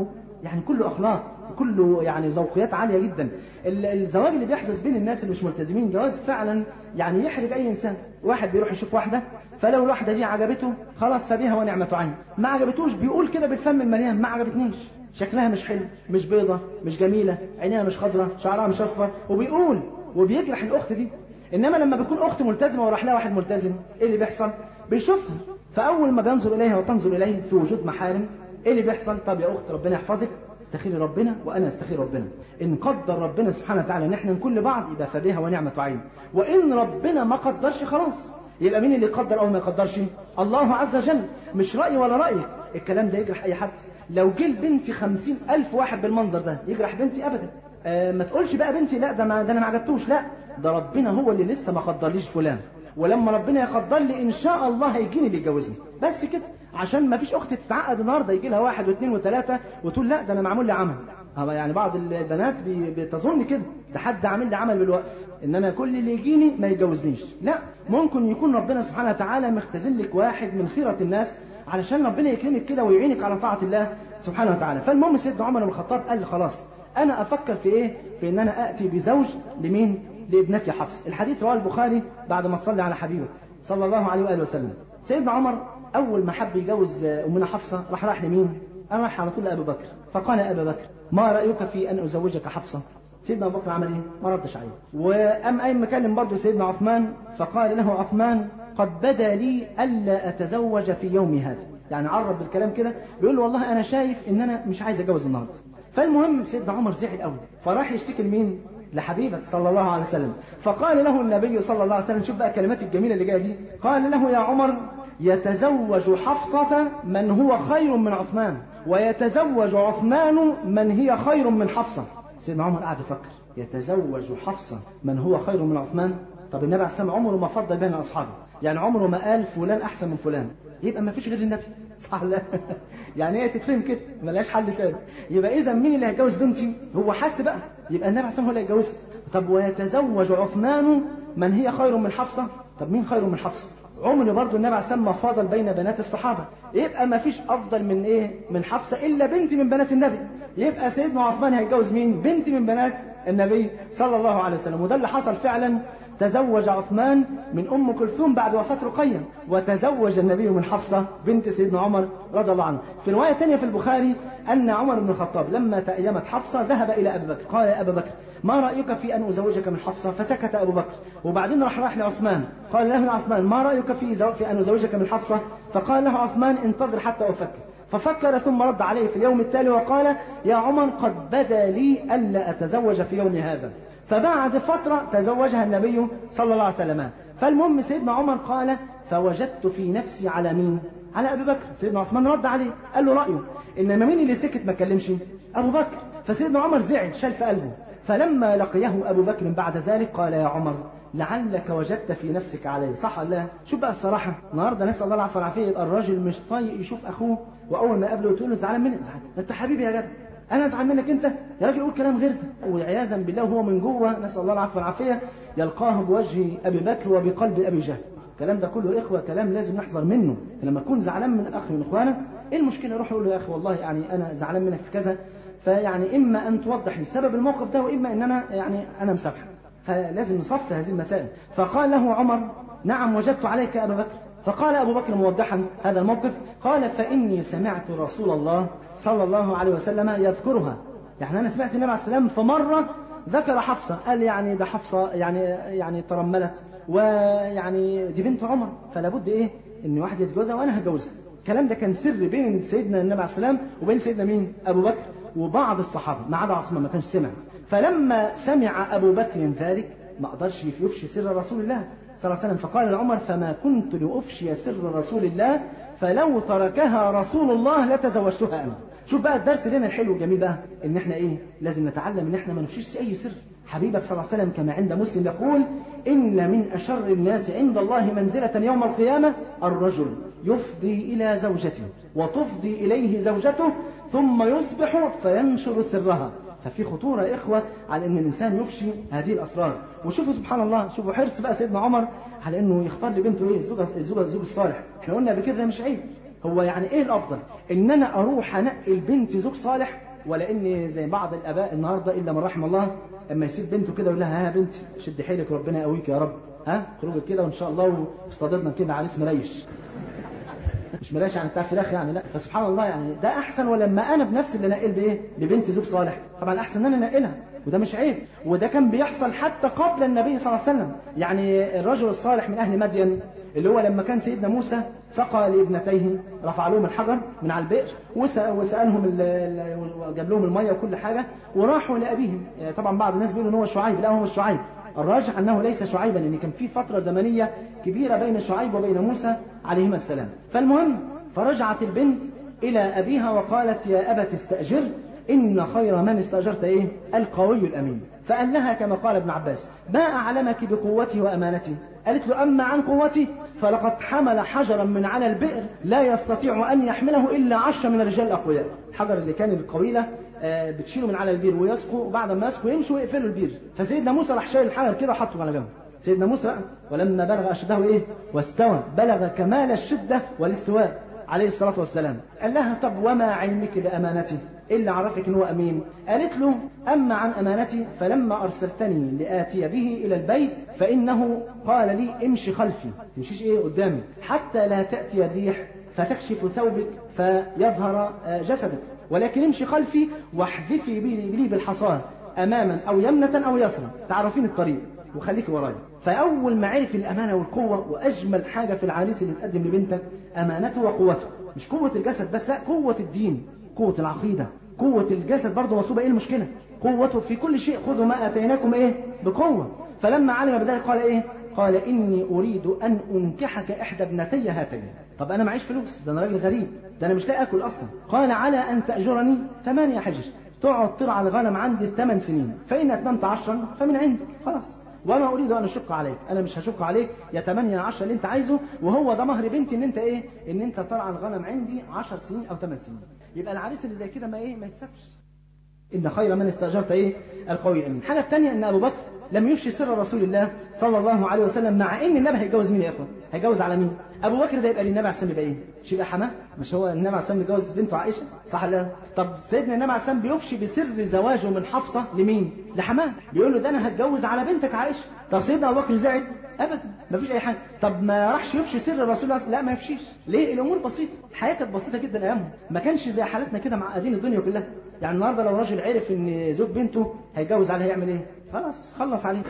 يعني كله اخلاق وكله يعني ذوقيات عاليه جدا ال- الزواج اللي بيحدث بين الناس اللي مش ملتزمين جواز فعلا يعني يحرج اي انسان واحد بيروح يشوف واحده فلو الواحده دي عجبته خلاص فبيها ونعمه عين ما عجبتوش بيقول كده بالفم المليان ما عجبتنيش شكلها مش حلو مش بيضة مش جميلة عينيها مش خضرة شعرها مش أصفر وبيقول وبيجرح الأخت دي إنما لما بيكون أخت ملتزمة وراح لها واحد ملتزم إيه اللي بيحصل؟ بيشوفها فأول ما بينظر إليها وتنظر إليه في وجود محارم إيه اللي بيحصل؟ طب يا أخت ربنا يحفظك استخيري ربنا وأنا استخير ربنا إن قدر ربنا سبحانه وتعالى إن إحنا نكون لبعض يبقى فبها ونعمة عين وإن ربنا ما قدرش خلاص يبقى مين اللي يقدر أو ما يقدرش الله عز وجل مش رأيي ولا رأيك الكلام ده يجرح أي حد لو جه لبنتي خمسين ألف واحد بالمنظر ده يجرح بنتي أبدا آه ما تقولش بقى بنتي لا ده, ما ده أنا ما عجبتوش لا ده ربنا هو اللي لسه ما قدرليش فلان ولما ربنا يقدر لي إن شاء الله هيجيني اللي يتجوزني بس كده عشان ما فيش أخت تتعقد النهارده يجي لها واحد واثنين وثلاثة وتقول لا ده أنا معمول لي عمل هو يعني بعض البنات بي- بتظن كده ده حد عامل لي عمل بالوقف ان انا كل اللي يجيني ما يتجوزنيش لا ممكن يكون ربنا سبحانه وتعالى مختزن لك واحد من خيرة الناس علشان ربنا يكرمك كده ويعينك على طاعة الله سبحانه وتعالى فالمهم سيدنا عمر بن الخطاب قال لي خلاص انا افكر في ايه في ان انا اتي بزوج لمين لابنتي حفص الحديث رواه البخاري بعد ما تصلي على حبيبه صلى الله عليه واله وسلم سيدنا عمر اول ما حب يجوز امنا حفصه راح راح لمين انا راح على طول لابو بكر فقال يا ابا بكر ما رايك في ان ازوجك حفصه سيدنا ابو بكر عمل ايه ما ردش عليه وام اي مكلم برضه سيدنا عثمان فقال له عثمان قد بدا لي الا اتزوج في يومي هذا يعني عرض بالكلام كده بيقول له والله انا شايف ان انا مش عايز اتجوز النهارده فالمهم سيدنا عمر زعل قوي فراح يشتكي لمين لحبيبك صلى الله عليه وسلم فقال له النبي صلى الله عليه وسلم شوف بقى الكلمات الجميله اللي جايه دي قال له يا عمر يتزوج حفصة من هو خير من عثمان ويتزوج عثمان من هي خير من حفصة سيدنا عمر قعد يفكر يتزوج حفصة من هو خير من عثمان طب النبي عليه الصلاة والسلام عمره ما فضل بين أصحابه يعني عمره ما قال فلان أحسن من فلان يبقى ما فيش غير النبي صح لا يعني ايه تتفهم كده ملهاش حل تاني يبقى اذا مين اللي هيتجوز بنتي هو حس بقى يبقى النبي عليه الصلاه والسلام هو اللي هيتجوزها طب ويتزوج عثمان من هي خير من حفصه طب مين خير من حفصه عمر برضه النبي عليه الصلاه والسلام ما فاضل بين بنات الصحابه يبقى ما فيش افضل من ايه من حفصه الا بنت من بنات النبي يبقى سيدنا عثمان هيتجوز مين بنت من بنات النبي صلى الله عليه وسلم وده اللي حصل فعلا تزوج عثمان من ام كلثوم بعد وفاه رقيه وتزوج النبي من حفصه بنت سيدنا عمر رضي الله عنه في روايه ثانيه في البخاري ان عمر بن الخطاب لما تأيمت حفصه ذهب الى ابي بكر قال يا ابا بكر ما رايك في ان ازوجك من حفصه فسكت ابو بكر وبعدين راح راح لعثمان قال له عثمان ما رايك في زو... في ان ازوجك من حفصه فقال له عثمان انتظر حتى افكر ففكر ثم رد عليه في اليوم التالي وقال يا عمر قد بدا لي الا اتزوج في يوم هذا فبعد فترة تزوجها النبي صلى الله عليه وسلم فالمهم سيدنا عمر قال فوجدت في نفسي على مين على أبي بكر سيدنا عثمان رد عليه قال له رأيه إنما مين اللي سكت ما كلمش أبو بكر فسيدنا عمر زعل شال في قلبه فلما لقيه أبو بكر بعد ذلك قال يا عمر لعلك وجدت في نفسك عليه صح ولا لا شوف بقى الصراحة النهاردة نسأل الله العفو والعافية يبقى الراجل مش طايق يشوف أخوه وأول ما قابله تقول له زعلان مني زعلان أنت حبيبي يا جدع انا ازعل منك انت يا راجل قول كلام غير ده وعياذا بالله وهو من جوه نسال الله العفو والعافيه يلقاه بوجه ابي بكر وبقلب ابي جهل الكلام ده كله اخوه كلام لازم نحذر منه لما تكون زعلان من اخ من اخوانك ايه المشكله روح يقول له يا اخي والله يعني انا زعلان منك في كذا فيعني اما ان توضح لي سبب الموقف ده واما ان انا يعني انا مسامحك فلازم نصف هذه المسائل فقال له عمر نعم وجدت عليك ابا بكر فقال ابو بكر موضحا هذا الموقف قال فاني سمعت رسول الله صلى الله عليه وسلم يذكرها يعني انا سمعت النبي عليه السلام في مره ذكر حفصه قال يعني ده حفصه يعني يعني ترملت ويعني دي بنت عمر فلا بد ايه ان واحد يتجوزها وانا هتجوزها الكلام ده كان سر بين سيدنا النبي عليه السلام وبين سيدنا مين ابو بكر وبعض الصحابه ما عدا عثمان ما كانش سمع فلما سمع ابو بكر ذلك ما قدرش يفشي سر رسول الله صلى الله عليه وسلم فقال لعمر فما كنت لافشي سر رسول الله فلو تركها رسول الله لتزوجتها انا شوف بقى الدرس لنا الحلو الجميل بقى ان احنا ايه لازم نتعلم ان احنا ما نفشيش اي سر حبيبك صلى الله عليه وسلم كما عند مسلم يقول ان من اشر الناس عند الله منزله يوم القيامه الرجل يفضي الى زوجته وتفضي اليه زوجته ثم يصبح فينشر سرها ففي خطورة يا إخوة على أن الإنسان يفشي هذه الأسرار وشوفوا سبحان الله شوفوا حرص بقى سيدنا عمر على أنه يختار لبنته إيه الزوج الزوج الزوج الصالح احنا قلنا قبل كده مش عيب هو يعني إيه الأفضل إن أنا أروح أنقي البنت زوج صالح ولا ان زي بعض الاباء النهارده الا من رحم الله اما يسيب بنته كده يقول لها ها يا بنتي شد حيلك ربنا يقويك يا رب ها خروجك كده وان شاء الله واستضدنا كده عريس مريش مش مريش يعني بتاع فراخ يعني لا فسبحان الله يعني ده احسن ولما انا بنفسي اللي نقل بايه لبنت زوج صالح طبعا الاحسن ان انا نقلها وده مش عيب وده كان بيحصل حتى قبل النبي صلى الله عليه وسلم يعني الرجل الصالح من اهل مدين اللي هو لما كان سيدنا موسى سقى لابنتيه رفع لهم الحجر من على البئر وسالهم وجاب لهم الميه وكل حاجه وراحوا لابيهم طبعا بعض الناس بيقولوا ان هو شعيب لا هو مش شعيب الراجح انه ليس شعيبا لان كان في فتره زمنيه كبيره بين شعيب وبين موسى عليهما السلام فالمهم فرجعت البنت الى ابيها وقالت يا ابت استاجر ان خير من استاجرت ايه القوي الامين فقال لها كما قال ابن عباس ما اعلمك بقوتي وامانتي قالت له اما عن قوتي فلقد حمل حجرا من على البئر لا يستطيع ان يحمله الا عشر من الرجال الاقوياء الحجر اللي كان القويله بتشيله من على البير ويسقوا وبعد ما يسقوا يمشوا ويقفلوا البير فسيدنا موسى راح شايل الحجر كده وحطه على جنب سيدنا موسى ولما بلغ اشده ايه واستوى بلغ كمال الشده والاستواء عليه الصلاه والسلام قال لها طب وما علمك بامانتي ايه اللي عرفك ان هو امين قالت له اما عن امانتي فلما ارسلتني لاتي به الى البيت فانه قال لي امشي خلفي تمشيش ايه قدامي حتى لا تاتي الريح فتكشف ثوبك فيظهر جسدك ولكن امشي خلفي واحذفي لي بالحصاه اماما او يمنه او يسرا تعرفين الطريق وخليك ورايا فاول ما عرف الامانه والقوه واجمل حاجه في العريس اللي تقدم لبنتك امانته وقوته مش قوه الجسد بس لا قوه الدين قوه العقيده قوه الجسد برضه مطلوبه ايه المشكله قوته في كل شيء خذوا ما اتيناكم ايه بقوه فلما علم بذلك قال ايه قال اني اريد ان انكحك احدى ابنتي هاتين طب انا معيش فلوس ده انا راجل غريب ده انا مش لاقي اكل اصلا قال على ان تاجرني ثمانية حجج تقعد ترعى الغنم عندي ثمان سنين فان اتممت عشرا فمن عندك خلاص وما اريد ان اشق عليك انا مش هشق عليك يا 8 10 اللي انت عايزه وهو ده مهر بنتي ان انت ايه ان انت ترعى الغنم عندي 10 سنين او 8 سنين يبقى العريس اللي زي كده ما ايه ما يتسابش ان خير من استاجرت ايه القوي الامين الحاجه الثانيه ان ابو بكر لم يفشي سر رسول الله صلى الله عليه وسلم مع ان النبي هيتجوز مين يا اخوان هيتجوز على مين ابو بكر ده يبقى للنبي عليه السلام يبقى ايه مش يبقى حماه مش هو النبي عليه السلام متجوز بنته عائشه صح ولا طب سيدنا النبي عليه السلام بيفشي بسر زواجه من حفصه لمين لحماه بيقول له ده انا هتجوز على بنتك عائشه طب سيدنا ابو بكر زعل ابدا ما فيش اي حاجه طب ما راحش يفشي سر رسول الله لا ما يفشيش ليه الامور بسيطه الحياه كانت بسيطه جدا ايامهم ما كانش زي حالتنا كده معقدين الدنيا كلها يعني النهارده لو راجل عرف ان زوج بنته هيتجوز عليها يعمل ايه خلاص خلص عليه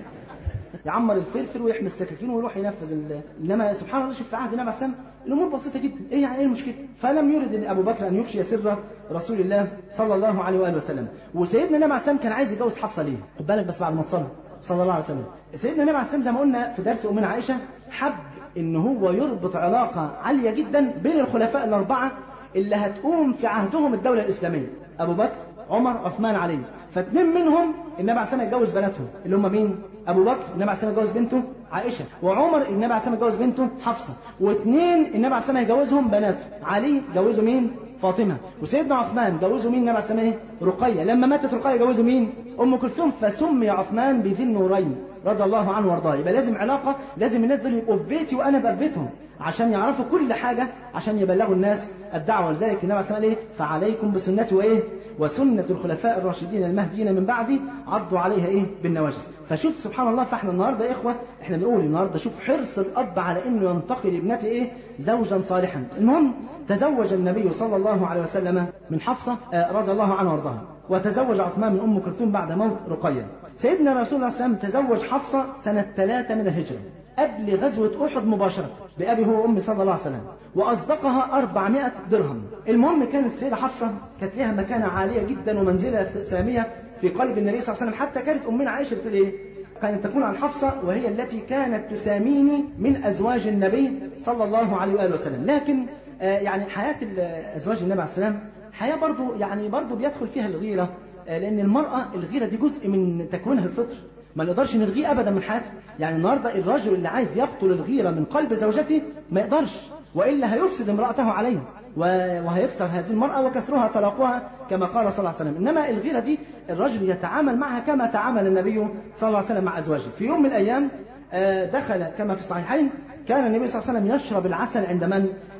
يعمر الفلفل ويحمي السكاكين ويروح ينفذ ال... انما سبحان الله شوف في عهد النبي عليه السلام الامور بسيطه جدا ايه يعني ايه المشكله فلم يرد ان ابو بكر ان يفشي سر رسول الله صلى الله عليه واله وسلم وسيدنا النبي عليه السلام كان عايز يتجوز حفصه ليه خد بالك بس بعد ما تصلي صلى الله عليه وسلم سيدنا النبي عليه السلام زي ما قلنا في درس امنا عائشه حب ان هو يربط علاقه عاليه جدا بين الخلفاء الاربعه اللي هتقوم في عهدهم الدوله الاسلاميه ابو بكر عمر عثمان علي فاثنين منهم النبي عليه السلام يتجوز بناتهم اللي هم مين ابو بكر النبي عليه السلام يتجوز بنته عائشه وعمر النبي عليه السلام يتجوز بنته حفصه واثنين النبي عليه السلام يتجوزهم بناته علي جوزوا مين فاطمه وسيدنا عثمان جوزوا مين النبي عليه السلام ايه رقيه لما ماتت رقيه جوزوا مين ام كلثوم فسمي عثمان بذي النورين رضي الله عنه وارضاه يبقى لازم علاقه لازم الناس دول يبقوا في بيتي وانا ابقى في بيتهم عشان يعرفوا كل حاجه عشان يبلغوا الناس الدعوه ولذلك النبي عليه السلام ايه فعليكم بسنتي وايه وسنة الخلفاء الراشدين المهديين من بعدي عضوا عليها ايه بالنواجذ فشوف سبحان الله فاحنا النهارده يا اخوه احنا بنقول النهارده شوف حرص الاب على انه ينتقي لابنته ايه زوجا صالحا المهم تزوج النبي صلى الله عليه وسلم من حفصه رضي الله عنها وارضاها وتزوج عثمان من ام كلثوم بعد موت رقيه سيدنا رسول الله صلى الله عليه وسلم تزوج حفصه سنه ثلاثة من الهجره قبل غزوة أحد مباشرة بأبي هو وأمي صلى الله عليه وسلم وأصدقها 400 درهم المهم كانت السيدة حفصة كانت لها مكانة عالية جدا ومنزلة سامية في قلب النبي صلى الله عليه وسلم حتى كانت أمنا عائشة بتقول إيه كانت تكون عن حفصة وهي التي كانت تساميني من أزواج النبي صلى الله عليه وآله وسلم لكن آه يعني حياة أزواج النبي عليه السلام حياة برضو يعني برضو بيدخل فيها الغيرة آه لأن المرأة الغيرة دي جزء من تكوينها الفطر ما نقدرش نلغيه ابدا من حياتها يعني النهارده الرجل اللي عايز يقتل الغيره من قلب زوجته ما يقدرش والا هيفسد امراته عليه وهيكسر هذه المراه وكسرها طلاقها كما قال صلى الله عليه وسلم انما الغيره دي الرجل يتعامل معها كما تعامل النبي صلى الله عليه وسلم مع ازواجه في يوم من الايام دخل كما في الصحيحين كان النبي صلى الله عليه وسلم يشرب العسل عند من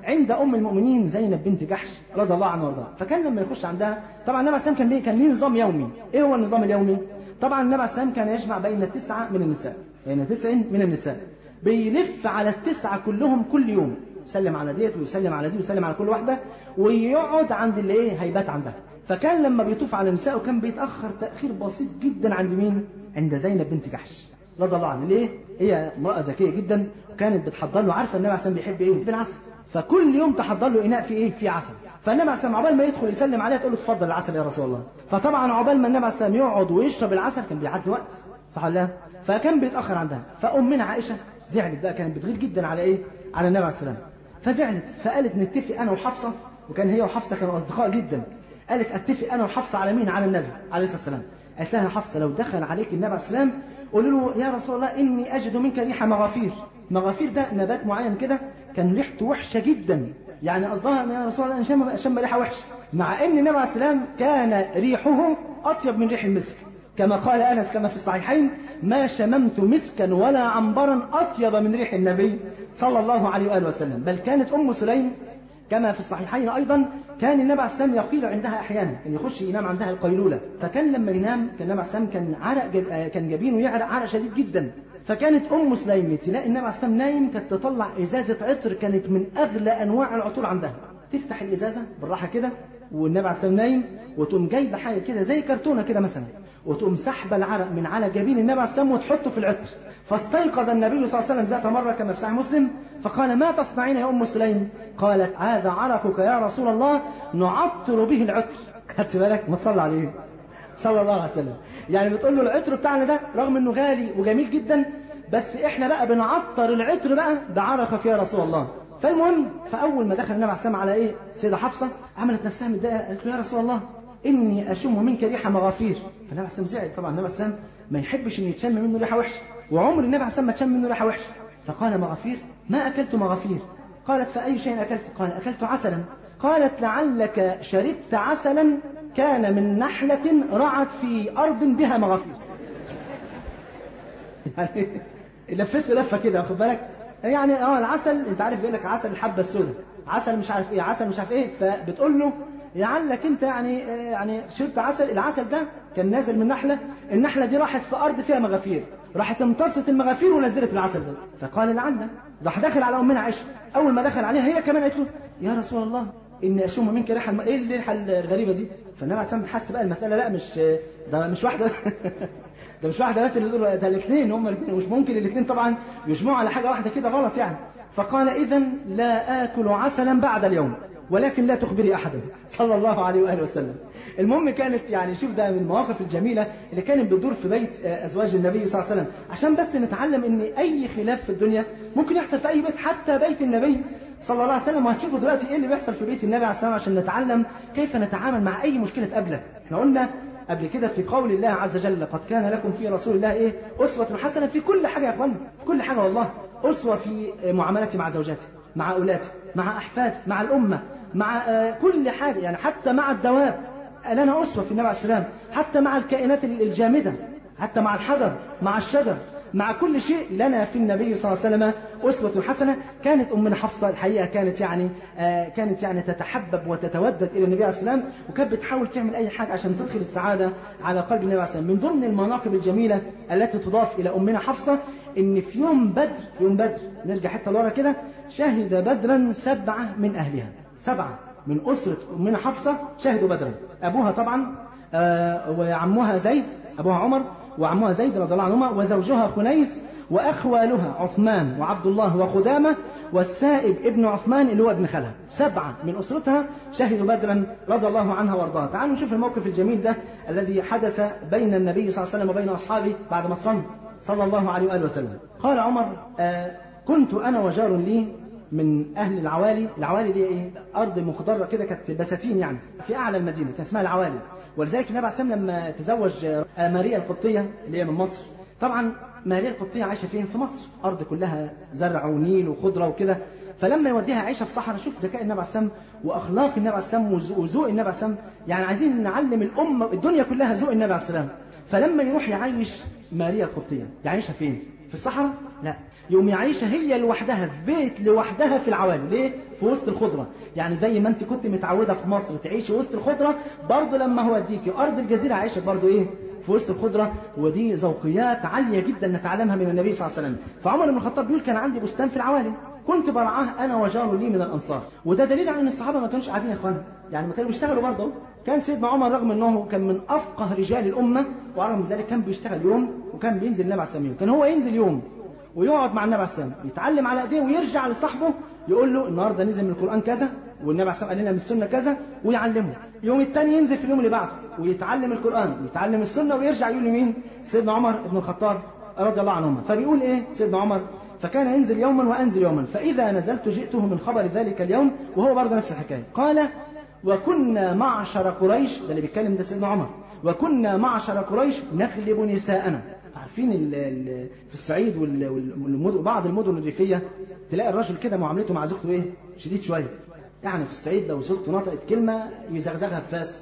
عند ام المؤمنين زينب بنت جحش رضي الله عنها وارضاها فكان لما يخش عندها طبعا النبي عليه كان ليه كان ليه نظام يومي ايه هو النظام اليومي طبعا النبي عليه كان يجمع بين تسعه من النساء بين تسع من النساء بيلف على التسعه كلهم كل يوم يسلم على ديت ويسلم على دي ويسلم على كل واحده ويقعد عند اللي ايه هيبات عندها فكان لما بيطوف على النساء وكان بيتاخر تاخير بسيط جدا عند مين عند زينب بنت جحش رضي الله عنها ليه هي امراه ذكيه جدا وكانت بتحضر له عارفه النبي عليه بيحب ايه بيحب العسل فكل يوم تحضر له اناء فيه ايه فيه عسل فالنبي عليه عقبال ما يدخل يسلم عليها تقول له اتفضل العسل يا رسول الله فطبعا عقبال ما النبي عليه يقعد ويشرب العسل كان بيعدي وقت صح ولا لا فكان بيتاخر عندها فامنا عائشه زعلت بقى كانت بتغير جدا على ايه على النبي عليه السلام فزعلت فقالت نتفق انا وحفصه وكان هي وحفصه كانوا اصدقاء جدا قالت اتفق انا وحفصه على مين على النبي عليه الصلاه والسلام قالت لها يا حفصه لو دخل عليك النبي عليه السلام قولوا له يا رسول الله اني اجد منك ريح مغافير مغافير ده نبات معين كده كان ريحته وحشه جدا يعني قصدها يا رسول الله انا شم شم ريحه وحشه مع ان النبي عليه السلام كان ريحه اطيب من ريح المسك كما قال انس كما في الصحيحين ما شممت مسكا ولا عنبرا اطيب من ريح النبي صلى الله عليه واله وسلم بل كانت ام سليم كما في الصحيحين ايضا كان النبي عليه السلام يقيل عندها احيانا ان يخش ينام عندها القيلوله فكان لما ينام كان النبي عليه السلام كان عرق جب... كان جبينه يعرق عرق شديد جدا فكانت ام سليم تلاقي النبي عليه السلام نايم كانت تطلع ازازه عطر كانت من اغلى انواع العطور عندها تفتح الازازه بالراحه كده والنبي عليه السلام نايم وتقوم جايبه حاجه كده زي كرتونه كده مثلا وتقوم سحبه العرق من على جبين النبي عليه السلام وتحطه في العطر فاستيقظ النبي صلى الله عليه وسلم ذات مره كما في صحيح مسلم فقال ما تصنعين يا ام سليم قالت هذا عرقك يا رسول الله نعطر به العطر خدت بالك ما تصلى عليه صلى الله عليه وسلم يعني بتقول له العطر بتاعنا ده رغم انه غالي وجميل جدا بس احنا بقى بنعطر العطر بقى بعرقك يا رسول الله فالمهم فاول ما دخل النبي عليه السلام على ايه سيده حفصه عملت نفسها متضايقه قالت له يا رسول الله اني اشم منك ريحه مغافير فالنبي عليه السلام زعل طبعا النبي عليه السلام ما يحبش ان يتشم منه ريحه وحشه وعمر النبي عليه السلام ما تشم منه ريحه وحشه فقال مغافير ما اكلت مغافير قالت فاي شيء اكلت قال اكلت عسلا قالت لعلك شربت عسلا كان من نحلة رعت في أرض بها مغافير يعني لفت لفة كده واخد بالك يعني اه العسل انت عارف بيقول لك عسل الحبة السوداء عسل مش عارف ايه عسل مش عارف ايه فبتقول له لعلك انت يعني يعني شربت عسل العسل ده كان نازل من نحله النحله دي راحت في ارض فيها مغافير راحت امتصت المغافير ونزلت العسل ده فقال لعل راح داخل على امنا عائشه اول ما دخل عليها هي كمان قالت له يا رسول الله اني اشم منك ريحه الم... ايه الريحه الغريبه دي فالنبي عليه الصلاه حس بقى المساله لا مش ده مش واحده ده مش واحده بس اللي تقول ده الاثنين هم الاثنين مش ممكن الاثنين طبعا يجمعوا على حاجه واحده كده غلط يعني فقال اذا لا اكل عسلا بعد اليوم ولكن لا تخبري احدا صلى الله عليه واله وسلم المهم كانت يعني شوف ده من المواقف الجميله اللي كانت بتدور في بيت ازواج النبي صلى الله عليه وسلم عشان بس نتعلم ان اي خلاف في الدنيا ممكن يحصل في اي بيت حتى بيت النبي صلى الله عليه وسلم وهتشوفوا دلوقتي ايه اللي بيحصل في بيت النبي عليه الصلاه والسلام عشان نتعلم كيف نتعامل مع اي مشكله تقابلك احنا قلنا قبل كده في قول الله عز وجل لقد كان لكم في رسول الله ايه اسوه حسنه في كل حاجه يا اخوانا في كل حاجه والله اسوه في معاملتي مع زوجاتي مع اولادي مع احفادي مع الامه مع كل حاجه يعني حتى مع الدواب لنا اسوه في النبي عليه السلام حتى مع الكائنات الجامده حتى مع الحجر مع الشجر مع كل شيء لنا في النبي صلى الله عليه وسلم أسوة حسنة كانت أمنا حفصة الحقيقة كانت يعني آه كانت يعني تتحبب وتتودد إلى النبي عليه السلام وكانت بتحاول تعمل أي حاجة عشان تدخل السعادة على قلب النبي عليه السلام من ضمن المناقب الجميلة التي تضاف إلى أمنا حفصة إن في يوم بدر يوم بدر نرجع حتة لورا كده شهد بدرا سبعة من أهلها سبعة من أسرة أمنا حفصة شهدوا بدرا أبوها طبعا آه وعمها زيد أبوها عمر وعمها زيد رضي الله عنهما وزوجها خنيس وأخوالها عثمان وعبد الله وخدامة والسائب ابن عثمان اللي هو ابن خالها سبعة من أسرتها شهدوا بدرا رضي الله عنها وارضاها تعالوا نشوف الموقف الجميل ده الذي حدث بين النبي صلى الله عليه وسلم وبين أصحابه بعد ما صلى صلى الله عليه وآله وسلم قال عمر آه كنت أنا وجار لي من أهل العوالي العوالي دي إيه أرض مخضرة كده كانت بساتين يعني في أعلى المدينة كان اسمها العوالي ولذلك النبي عليه الصلاه والسلام لما تزوج ماريا القبطيه اللي هي من مصر طبعا ماريا القبطيه عايشه فين في مصر ارض كلها زرع ونيل وخضره وكده فلما يوديها عيشه في صحراء شوف ذكاء النبي عليه السلام واخلاق النبي عليه السلام وذوق النبي عليه السلام يعني عايزين نعلم الامه الدنيا كلها ذوق النبي عليه السلام فلما يروح يعيش ماريا القبطية يعيشها فين في الصحراء لا يوم يعيشها هي لوحدها في بيت لوحدها في العوالي ليه في وسط الخضرة يعني زي ما انت كنت متعودة في مصر تعيشي وسط الخضرة برضه لما هو اديكي ارض الجزيرة عايشة برضه ايه في وسط الخضرة ودي ذوقيات عالية جدا نتعلمها من النبي صلى الله عليه وسلم فعمر بن الخطاب بيقول كان عندي بستان في العوالي كنت برعاه انا وجار لي من الانصار وده دليل على ان الصحابه ما كانوش قاعدين يا اخوان يعني ما كانوا بيشتغلوا برضه كان سيدنا عمر رغم انه كان من افقه رجال الامه ورغم ذلك كان بيشتغل يوم وكان بينزل النبي عليه السلام كان هو ينزل يوم ويقعد مع النبي عليه السلام يتعلم على ايديه ويرجع لصاحبه يقول له النهارده نزل من القران كذا والنبي عليه السلام قال لنا من السنه كذا ويعلمه يوم الثاني ينزل في اليوم اللي بعده ويتعلم القران ويتعلم السنه ويرجع يقول لمين سيدنا عمر بن الخطاب رضي الله عنهما فبيقول ايه سيدنا عمر فكان ينزل يوما وانزل يوما فاذا نزلت جئته من خبر ذلك اليوم وهو برضه نفس الحكايه قال وكنا معشر قريش ده اللي بيتكلم ده سيدنا عمر وكنا معشر قريش نغلب نساءنا عارفين ال ال في الصعيد والمدن بعض المدن الريفيه تلاقي الراجل كده معاملته مع زوجته ايه شديد شويه يعني في الصعيد لو زوجته نطقت كلمه يزغزغها بفاس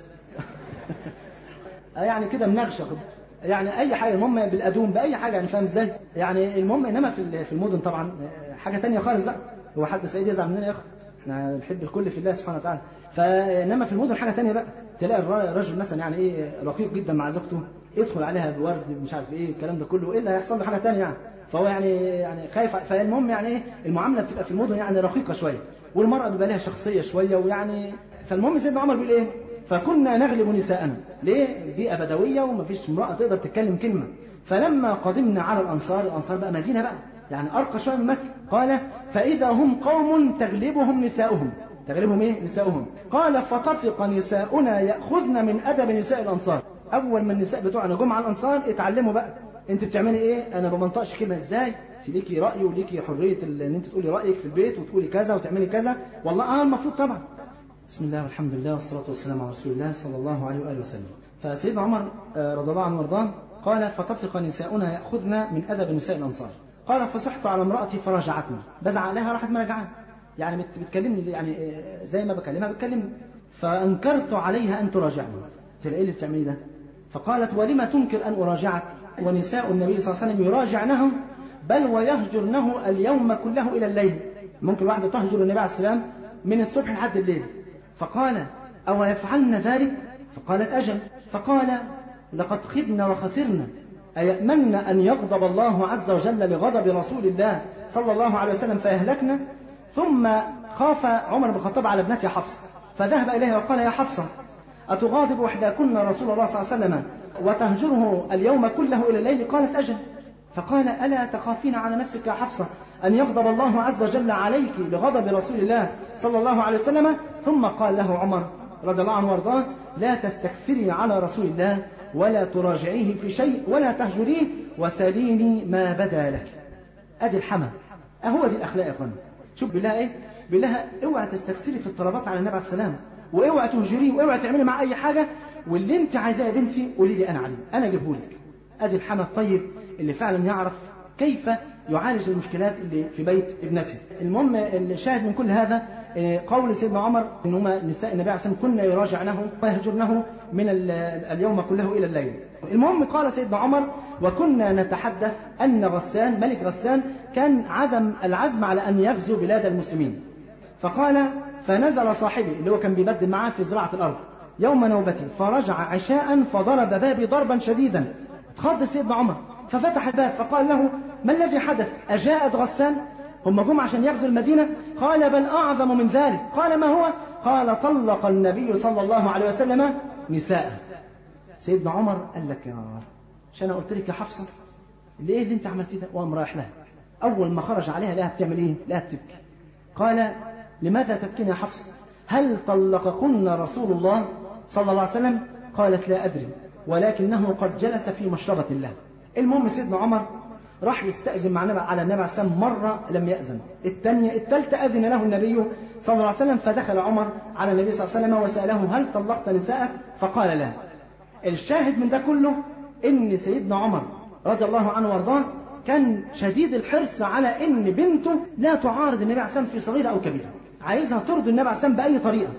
يعني كده منغشه يعني اي حاجه المهم بالادوم باي حاجه يعني فاهم ازاي يعني المهم انما في في المدن طبعا حاجه تانية خالص بقى هو حد سعيد يزعل مننا يا اخي احنا بنحب الكل في الله سبحانه وتعالى فانما في المدن حاجه تانية بقى تلاقي الراجل مثلا يعني ايه رقيق جدا مع زوجته يدخل عليها بورد مش عارف ايه الكلام ده كله ايه اللي هيحصل له حاجه تانية يعني فهو يعني يعني خايف فالمهم يعني ايه المعامله بتبقى في المدن يعني رقيقه شويه والمراه بيبقى لها شخصيه شويه ويعني فالمهم سيدنا عمر بيقول ايه فكنا نغلب نساءنا ليه بيئة بدوية ومفيش امرأة تقدر تتكلم كلمة فلما قدمنا على الأنصار الأنصار بقى مدينة بقى يعني أرقى شوية من مكة قال فإذا هم قوم تغلبهم نساؤهم تغلبهم إيه نساؤهم قال فطفق نساؤنا يأخذن من أدب نساء الأنصار أول ما النساء بتوعنا جم على الأنصار اتعلموا بقى أنت بتعملي إيه أنا ما بنطقش كلمة إزاي انت ليكي رأي وليكي حرية ان انت تقولي رأيك في البيت وتقولي كذا وتعملي كذا والله اه المفروض طبعا بسم الله والحمد لله والصلاة والسلام على رسول الله صلى الله عليه وآله وسلم فسيدنا عمر رضي الله عنه وارضاه قال فطفق نساؤنا يأخذن من أدب نساء الأنصار قال فصحت على امرأتي فرجعتني بزعق لها راحت مرجعان يعني بتكلمني يعني زي ما بكلمها بتكلمني فأنكرت عليها أن تراجعني قلت لها إيه اللي بتعملي ده فقالت ولما تنكر أن أراجعك ونساء النبي صلى الله عليه وسلم يراجعنه بل ويهجرنه اليوم كله إلى الليل ممكن واحدة تهجر النبي عليه السلام من الصبح لحد الليل فقال أو يفعلن ذلك فقالت أجل فقال لقد خبنا وخسرنا أيأمن أن يغضب الله عز وجل لغضب رسول الله صلى الله عليه وسلم فيهلكنا ثم خاف عمر بن الخطاب على ابنته حفص فذهب إليها وقال يا حفصة أتغاضب وحداكن رسول الله صلى الله عليه وسلم وتهجره اليوم كله إلى الليل قالت أجل فقال ألا تخافين على نفسك يا حفصة أن يغضب الله عز وجل عليك لغضب رسول الله صلى الله عليه وسلم ثم قال له عمر رضي الله عنه وارضاه لا تستكثري على رسول الله ولا تراجعيه في شيء ولا تهجريه وسليني ما بدا لك ادي الحمى اهو دي الاخلاق يا اخوانا شوف بالله ايه بالله اوعى تستكثري في الطلبات على النبي عليه السلام واوعى تهجريه واوعى تعملي مع اي حاجه واللي انت عايزاه يا بنتي قولي لي انا عليه انا اجيبه لك ادي الحمى الطيب اللي فعلا يعرف كيف يعالج المشكلات اللي في بيت ابنته المهم الشاهد من كل هذا قول سيدنا عمر ان هما نساء النبي عليه الصلاه كنا يراجعنه ويهجرنه من اليوم كله الى الليل. المهم قال سيدنا عمر وكنا نتحدث ان غسان ملك غسان كان عزم العزم على ان يغزو بلاد المسلمين. فقال فنزل صاحبي اللي هو كان بيبدل معاه في زراعه الارض يوم نوبته فرجع عشاء فضرب بابي ضربا شديدا. اتخض سيدنا عمر ففتح الباب فقال له ما الذي حدث؟ أجاءت غسان؟ هم جم عشان يغزو المدينة قال بل أعظم من ذلك قال ما هو قال طلق النبي صلى الله عليه وسلم نساء سيدنا عمر قال لك يا مش أنا قلت لك يا حفصة ليه اللي انت عملتيه ده وقام رايح لها أول ما خرج عليها لها بتعمل إيه لها بتبكي قال لماذا تبكين يا حفصة هل طلقكن رسول الله صلى الله عليه وسلم قالت لا أدري ولكنه قد جلس في مشربة الله المهم سيدنا عمر راح يستأذن مع النبي على النبي عليه السلام مرة لم يأذن الثانية الثالثة أذن له النبي صلى الله عليه وسلم فدخل عمر على النبي صلى الله عليه وسلم وسأله هل طلقت نساءك فقال لا الشاهد من ده كله ان سيدنا عمر رضي الله عنه وارضاه كان شديد الحرص على ان بنته لا تعارض النبي عليه السلام في صغيره او كبيره عايزها ترضي النبي عليه السلام باي طريقه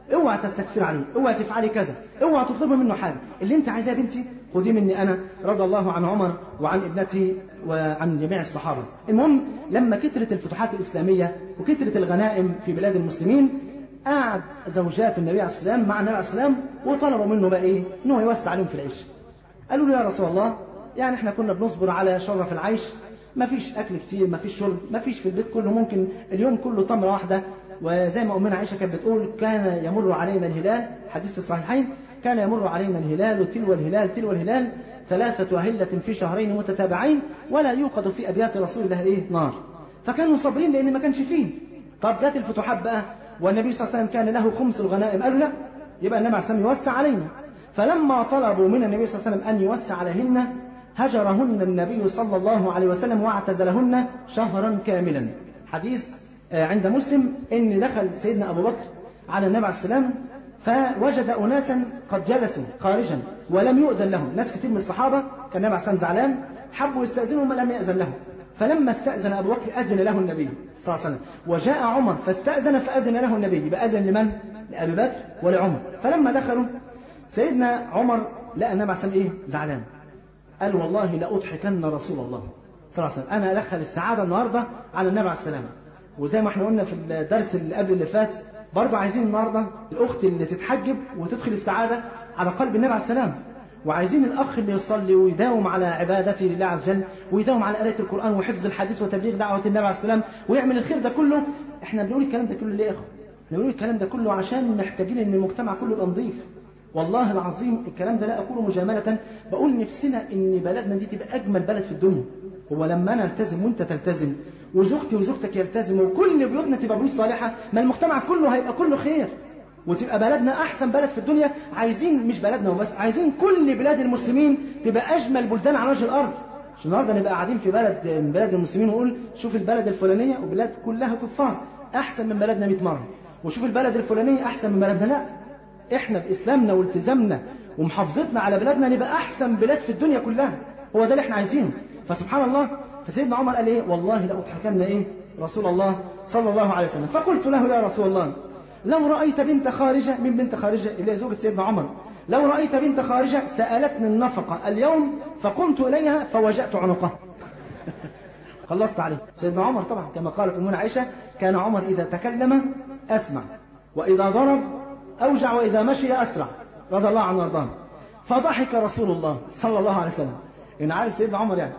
اوعى تستكثر عليه اوعى تفعلي كذا اوعى تطلبي منه حاجه اللي انت عايزاه يا بنتي خديه مني انا رضي الله عن عمر وعن ابنتي وعن جميع الصحابه المهم لما كثرت الفتوحات الاسلاميه وكثرت الغنائم في بلاد المسلمين قعد زوجات النبي عليه السلام مع النبي عليه السلام وطلبوا منه بقى ايه؟ ان هو يوسع عليهم في العيش. قالوا له يا رسول الله يعني احنا كنا بنصبر على شرف العيش ما فيش اكل كتير ما فيش شرب ما فيش في البيت كله ممكن اليوم كله تمره واحده وزي ما امنا عائشه كانت بتقول كان يمر علينا الهلال حديث في الصحيحين كان يمر علينا الهلال تلو الهلال تلو الهلال ثلاثة أهلة في شهرين متتابعين ولا يوقد في أبيات رسول الله إيه نار فكانوا صابرين لأن ما كانش فيه طب جت الفتوحات بقى والنبي صلى الله عليه وسلم كان له خمس الغنائم قالوا لا يبقى النبي عليه الصلاة والسلام يوسع علينا فلما طلبوا من النبي صلى الله عليه وسلم أن يوسع عليهن هجرهن النبي صلى الله عليه وسلم واعتزلهن شهرا كاملا حديث عند مسلم ان دخل سيدنا ابو بكر على النبي عليه السلام فوجد اناسا قد جلسوا خارجا ولم يؤذن لهم ناس كتير من الصحابه كان النبي عليه السلام زعلان حبوا يستاذنوا ما لم ياذن لهم فلما استاذن ابو بكر اذن له النبي صلى الله عليه وسلم وجاء عمر فاستاذن فاذن له النبي يبقى اذن لمن لابي بكر ولعمر فلما دخلوا سيدنا عمر لقى النبي عليه السلام ايه زعلان قال والله لأضحكن رسول الله صلى الله عليه وسلم أنا أدخل السعادة النهاردة على النبي عليه السلام وزي ما احنا قلنا في الدرس اللي قبل اللي فات برضه عايزين النهاردة الأخت اللي تتحجب وتدخل السعادة على قلب النبي عليه السلام وعايزين الأخ اللي يصلي ويداوم على عبادته لله عز وجل ويداوم على قراءة القرآن وحفظ الحديث وتبليغ دعوة النبي عليه السلام ويعمل الخير ده كله احنا بنقول الكلام ده كله ليه يا اخو؟ احنا بنقول الكلام ده كله عشان محتاجين ان المجتمع كله يبقى نظيف والله العظيم الكلام ده لا أقوله مجاملة بقول نفسنا إن بلدنا دي تبقى أجمل بلد في الدنيا هو لما أنا ألتزم وأنت تلتزم وزوجتي وزوجتك يلتزموا وكل بيوتنا تبقى بيوت صالحة ما المجتمع كله هيبقى كله خير وتبقى بلدنا أحسن بلد في الدنيا عايزين مش بلدنا وبس عايزين كل بلاد المسلمين تبقى أجمل بلدان على وجه الأرض مش النهارده نبقى قاعدين في بلد من بلاد المسلمين ونقول شوف البلد الفلانية وبلاد كلها كفار أحسن من بلدنا 100 مرة وشوف البلد الفلانية أحسن من بلدنا لا احنا باسلامنا والتزامنا ومحافظتنا على بلادنا نبقى احسن بلاد في الدنيا كلها هو ده اللي احنا عايزينه فسبحان الله فسيدنا عمر قال ايه والله لاضحكن ايه رسول الله صلى الله عليه وسلم فقلت له يا رسول الله لو رايت بنت خارجه من بنت خارجه اللي هي زوجة سيدنا عمر لو رايت بنت خارجه سالتني النفقه اليوم فقمت اليها فوجأت عنقها خلصت عليه سيدنا عمر طبعا كما قالت امنا عائشه كان عمر اذا تكلم اسمع واذا ضرب أوجع وإذا مشي أسرع رضي الله عنه وارضاه فضحك رسول الله صلى الله عليه وسلم إن عارف سيدنا عمر يعني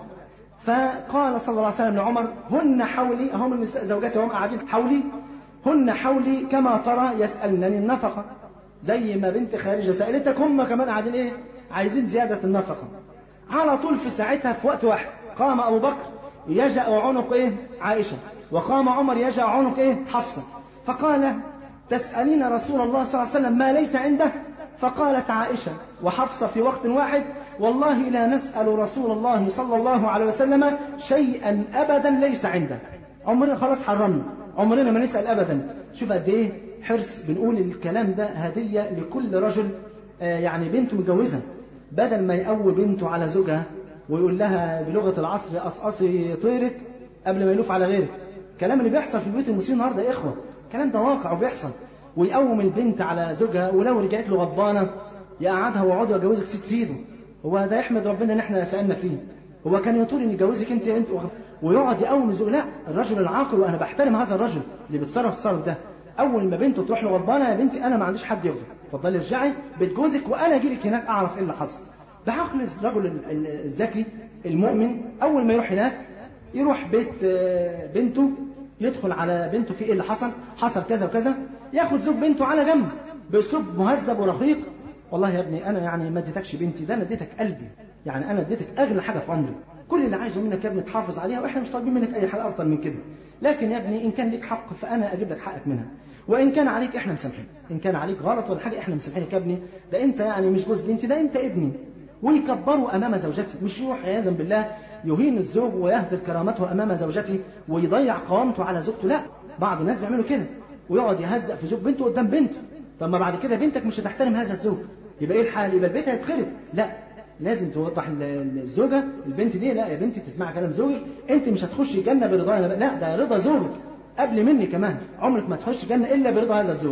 فقال صلى الله عليه وسلم لعمر هن حولي هم النساء زوجاتي هم قاعدين حولي هن حولي كما ترى يسألنني النفقة زي ما بنت خارجة سألتك هم كمان قاعدين إيه عايزين زيادة النفقة على طول في ساعتها في وقت واحد قام أبو بكر يجأ عنق إيه عائشة وقام عمر يجأ عنق إيه حفصة فقال تسألين رسول الله صلى الله عليه وسلم ما ليس عنده فقالت عائشة وحفصة في وقت واحد والله لا نسأل رسول الله صلى الله عليه وسلم شيئا أبدا ليس عنده عمرنا خلاص حرمنا عمرنا ما نسأل أبدا شوف قد إيه حرص بنقول الكلام ده هدية لكل رجل آه يعني بنته متجوزة بدل ما يقوي بنته على زوجها ويقول لها بلغة العصر قصقصي طيرك قبل ما يلوف على غيرك الكلام اللي بيحصل في بيوت المسلمين النهارده يا إخوة الكلام ده واقع وبيحصل ويقوم البنت على زوجها ولو رجعت له غضبانه يقعدها ويقعد يجوزك ست سيده هو ده يحمد ربنا ان احنا سالنا فيه هو كان يطول ان يجوزك انت انت ويقعد يقوم الزوج لا الرجل العاقل وانا بحترم هذا الرجل اللي بيتصرف التصرف ده اول ما بنته تروح له غضبانه يا بنتي انا ما عنديش حد يغضب اتفضلي ارجعي بيت جوزك وانا اجي لك هناك اعرف ايه اللي حصل بعقل الرجل الذكي المؤمن اول ما يروح هناك يروح بيت بنته يدخل على بنته في ايه اللي حصل حصل كذا وكذا ياخد زوج بنته على جنب باسلوب مهذب ورقيق والله يا ابني انا يعني ما اديتكش بنتي ده انا اديتك قلبي يعني انا اديتك اغلى حاجه في عمري كل اللي عايزه منك يا ابني تحافظ عليها واحنا مش طالبين منك اي حاجه افضل من كده لكن يا ابني ان كان ليك حق فانا اجيب لك حقك منها وان كان عليك احنا مسامحين ان كان عليك غلط ولا حاجه احنا مسامحينك يا ابني ده انت يعني مش جوز بنتي ده انت ابني ويكبروا امام زوجتي مش يروح عياذا بالله يهين الزوج ويهدر كرامته امام زوجته ويضيع قوامته على زوجته لا بعض الناس بيعملوا كده ويقعد يهزق في زوج بنته قدام بنته طب ما بعد كده بنتك مش هتحترم هذا الزوج يبقى ايه الحال يبقى البيت هيتخرب لا لازم توضح الزوجه البنت دي لا يا بنتي تسمع كلام زوجك انت مش هتخشي الجنه برضاها لا ده رضا زوجك قبل مني كمان عمرك ما تخش الجنه الا برضا هذا الزوج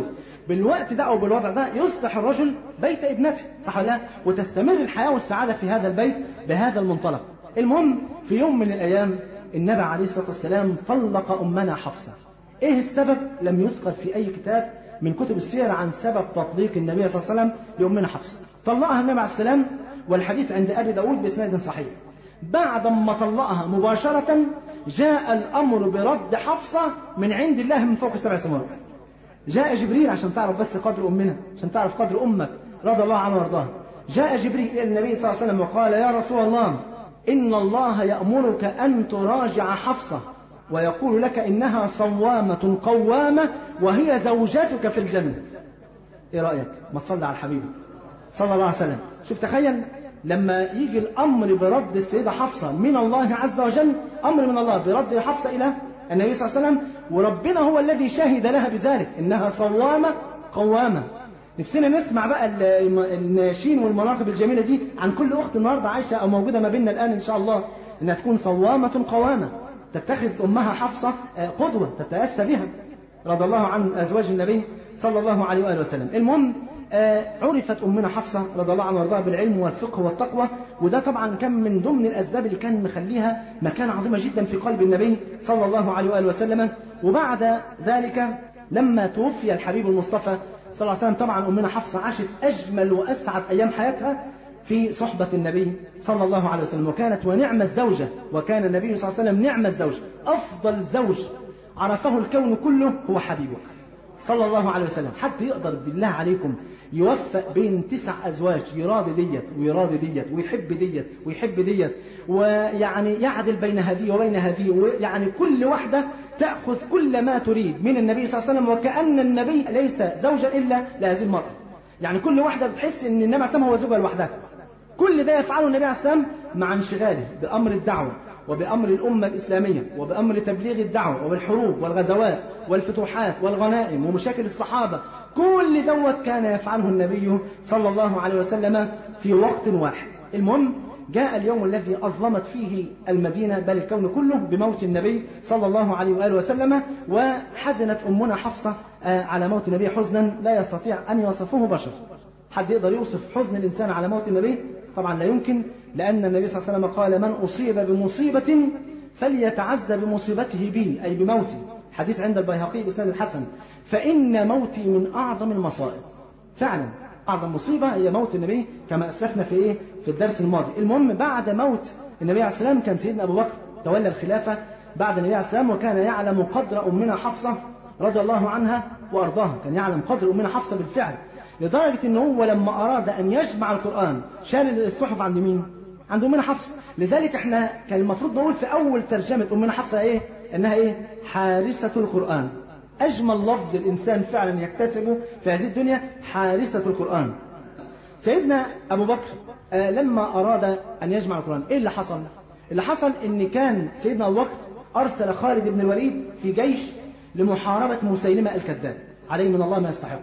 بالوقت ده او بالوضع ده يصلح الرجل بيت ابنته صح ولا لا وتستمر الحياه والسعاده في هذا البيت بهذا المنطلق المهم في يوم من الايام النبي عليه الصلاه والسلام طلق امنا حفصه ايه السبب لم يذكر في اي كتاب من كتب السير عن سبب تطليق النبي صلى الله عليه وسلم لامنا حفصه طلقها النبي عليه السلام والحديث عند ابي داود باسناد صحيح بعد ما طلقها مباشره جاء الامر برد حفصه من عند الله من فوق السبع سماوات جاء جبريل عشان تعرف بس قدر امنا عشان تعرف قدر امك رضي الله عنها وارضاها جاء جبريل الى النبي صلى الله عليه وسلم وقال يا رسول الله ان الله يامرك ان تراجع حفصه ويقول لك انها صوامه قوامه وهي زوجتك في الجنه ايه رايك ما تصلي على الحبيب صلى الله عليه وسلم شوف تخيل لما يجي الامر برد السيده حفصه من الله عز وجل امر من الله برد حفصه الى النبي صلى الله عليه وسلم وربنا هو الذي شهد لها بذلك انها صوامه قوامه نفسنا نسمع بقى الناشين والمناقب الجميله دي عن كل اخت النهارده عايشه او موجوده ما بيننا الان ان شاء الله انها تكون صوامه قوامه تتخذ امها حفصه قدوه تتاسى بها رضي الله عن ازواج النبي صلى الله عليه واله وسلم المهم عرفت امنا حفصه رضي الله عنها وارضاها بالعلم والفقه والتقوى وده طبعا كان من ضمن الاسباب اللي كان مخليها مكانه عظيمه جدا في قلب النبي صلى الله عليه واله وسلم وبعد ذلك لما توفي الحبيب المصطفى صلى الله عليه وسلم طبعا امنا حفصه عاشت اجمل واسعد ايام حياتها في صحبة النبي صلى الله عليه وسلم وكانت ونعم الزوجة وكان النبي صلى الله عليه وسلم نعم الزوج أفضل زوج عرفه الكون كله هو حبيبك صلى الله عليه وسلم حتى يقدر بالله عليكم يوفق بين تسع أزواج يراضي ديت ويراضي ديت ويحب ديت ويحب ديت ويعني يعدل بين هذه وبين هذه ويعني كل واحدة تأخذ كل ما تريد من النبي صلى الله عليه وسلم وكأن النبي ليس زوجا إلا لهذه المرأة يعني كل واحدة بتحس أن النبي عليه السلام هو زوجها لوحدها كل ده يفعله النبي عليه السلام مع انشغاله بأمر الدعوة وبأمر الأمة الإسلامية وبأمر تبليغ الدعوة وبالحروب والغزوات والفتوحات والغنائم ومشاكل الصحابة كل دوت كان يفعله النبي صلى الله عليه وسلم في وقت واحد المهم جاء اليوم الذي أظلمت فيه المدينة بل الكون كله بموت النبي صلى الله عليه وآله وسلم وحزنت أمنا حفصة على موت النبي حزنا لا يستطيع أن يوصفه بشر حد يقدر يوصف حزن الإنسان على موت النبي طبعا لا يمكن لأن النبي صلى الله عليه وسلم قال من أصيب بمصيبة فليتعزى بمصيبته بي أي بموتي حديث عند البيهقي بإسناد الحسن فإن موتي من أعظم المصائب فعلا أعظم مصيبة هي موت النبي كما أسلفنا في إيه في الدرس الماضي المهم بعد موت النبي عليه السلام كان سيدنا أبو بكر تولى الخلافة بعد النبي عليه السلام وكان يعلم قدر أمنا حفصة رضي الله عنها وأرضاها كان يعلم قدر أمنا حفصة بالفعل لدرجة ان هو لما اراد ان يجمع القرآن شال الصحف عند مين عند امنا حفصة لذلك احنا كان المفروض نقول في اول ترجمة امنا حفصة ايه انها ايه حارسة القرآن اجمل لفظ الانسان فعلا يكتسبه في هذه الدنيا حارسة القرآن سيدنا ابو بكر آه لما اراد ان يجمع القرآن ايه اللي حصل اللي حصل ان كان سيدنا ابو بكر ارسل خالد بن الوليد في جيش لمحاربة مسيلمة الكذاب عليه من الله ما يستحق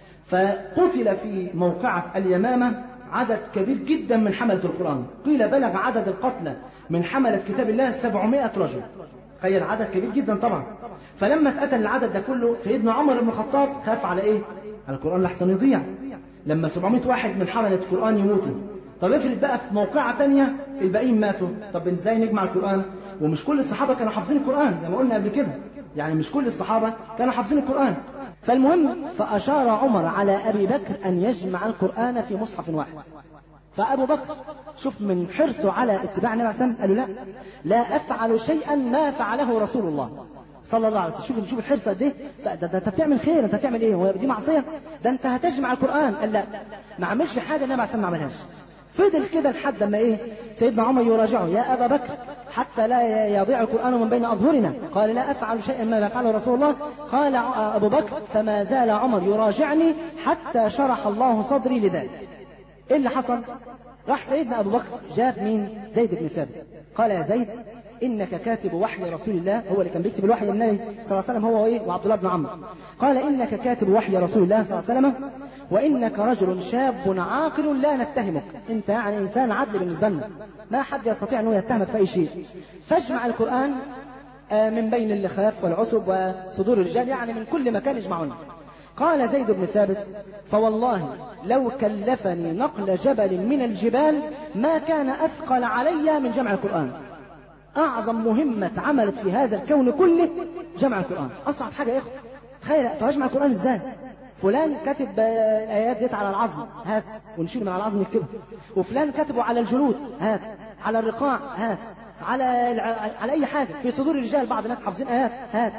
فقتل في موقعة اليمامة عدد كبير جدا من حملة القرآن قيل بلغ عدد القتلى من حملة كتاب الله 700 رجل تخيل عدد كبير جدا طبعا فلما اتقتل العدد ده كله سيدنا عمر بن الخطاب خاف على ايه على القرآن لحسن يضيع لما 700 واحد من حملة القرآن يموتوا طب افرض بقى في موقعة تانية الباقيين ماتوا طب ازاي نجمع القرآن ومش كل الصحابة كانوا حافظين القرآن زي ما قلنا قبل كده يعني مش كل الصحابة كانوا حافظين القرآن فالمهم فأشار عمر على أبي بكر أن يجمع القرآن في مصحف واحد فأبو بكر شوف من حرصه على اتباع النبي عليه الصلاة والسلام قال له لا لا أفعل شيئا ما فعله رسول الله صلى الله عليه وسلم شوف شوف الحرص قد ايه ده, ده, ده انت بتعمل خير انت هتعمل ايه هو دي معصيه ده انت هتجمع القران قال لا ما عملش حاجه النبي عليه الصلاه ما عملهاش فضل كده لحد ما ايه سيدنا عمر يراجعه يا ابا بكر حتى لا يضيع القران من بين اظهرنا قال لا افعل شيئا ما فعله رسول الله قال ابو بكر فما زال عمر يراجعني حتى شرح الله صدري لذلك ايه اللي حصل راح سيدنا ابو بكر جاب مين زيد بن ثابت قال يا زيد انك كاتب وحي رسول الله هو اللي كان بيكتب الوحي للنبي صلى الله عليه وسلم هو وايه وعبد الله بن عمرو قال انك كاتب وحي رسول الله صلى الله عليه وسلم وانك رجل شاب عاقل لا نتهمك انت يعني انسان عدل بالنسبه لنا ما حد يستطيع انه يتهمك في اي شيء فاجمع القران من بين اللخاف والعصب وصدور الرجال يعني من كل مكان اجمعون قال زيد بن ثابت فوالله لو كلفني نقل جبل من الجبال ما كان أثقل علي من جمع القرآن أعظم مهمة عملت في هذا الكون كله جمع القرآن أصعب حاجة يا إخوة تخيل تجمع القرآن إزاي فلان كاتب الآيات ديت على العظم هات ونشيل من على العظم نكتبها وفلان كتبه على الجلود هات على الرقاع هات على على أي حاجة في صدور الرجال بعض الناس حافظين آيات هات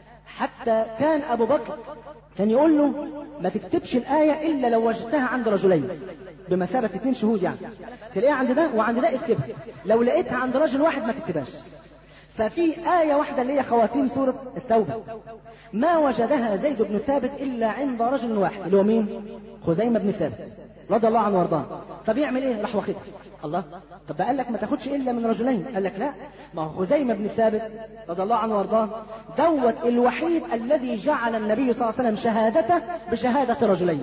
حتى كان أبو بكر كان يقول له ما تكتبش الآية إلا لو وجدتها عند رجلين بمثابة اثنين شهود يعني تلاقيها عند ده وعند ده اكتبها لو لقيتها عند رجل واحد ما تكتبهاش ففي آية واحدة اللي هي خواتيم سورة التوبة ما وجدها زيد بن ثابت إلا عند رجل واحد اللي هو مين خزيمة بن ثابت رضي الله عنه وارضاه طب يعمل ايه راح واخدها الله طب ده قال لك ما تاخدش الا من رجلين قال لك لا ما هو خزيمة بن ثابت رضي الله عنه وارضاه دوت الوحيد الذي جعل النبي صلى الله عليه وسلم شهادته بشهادة رجلين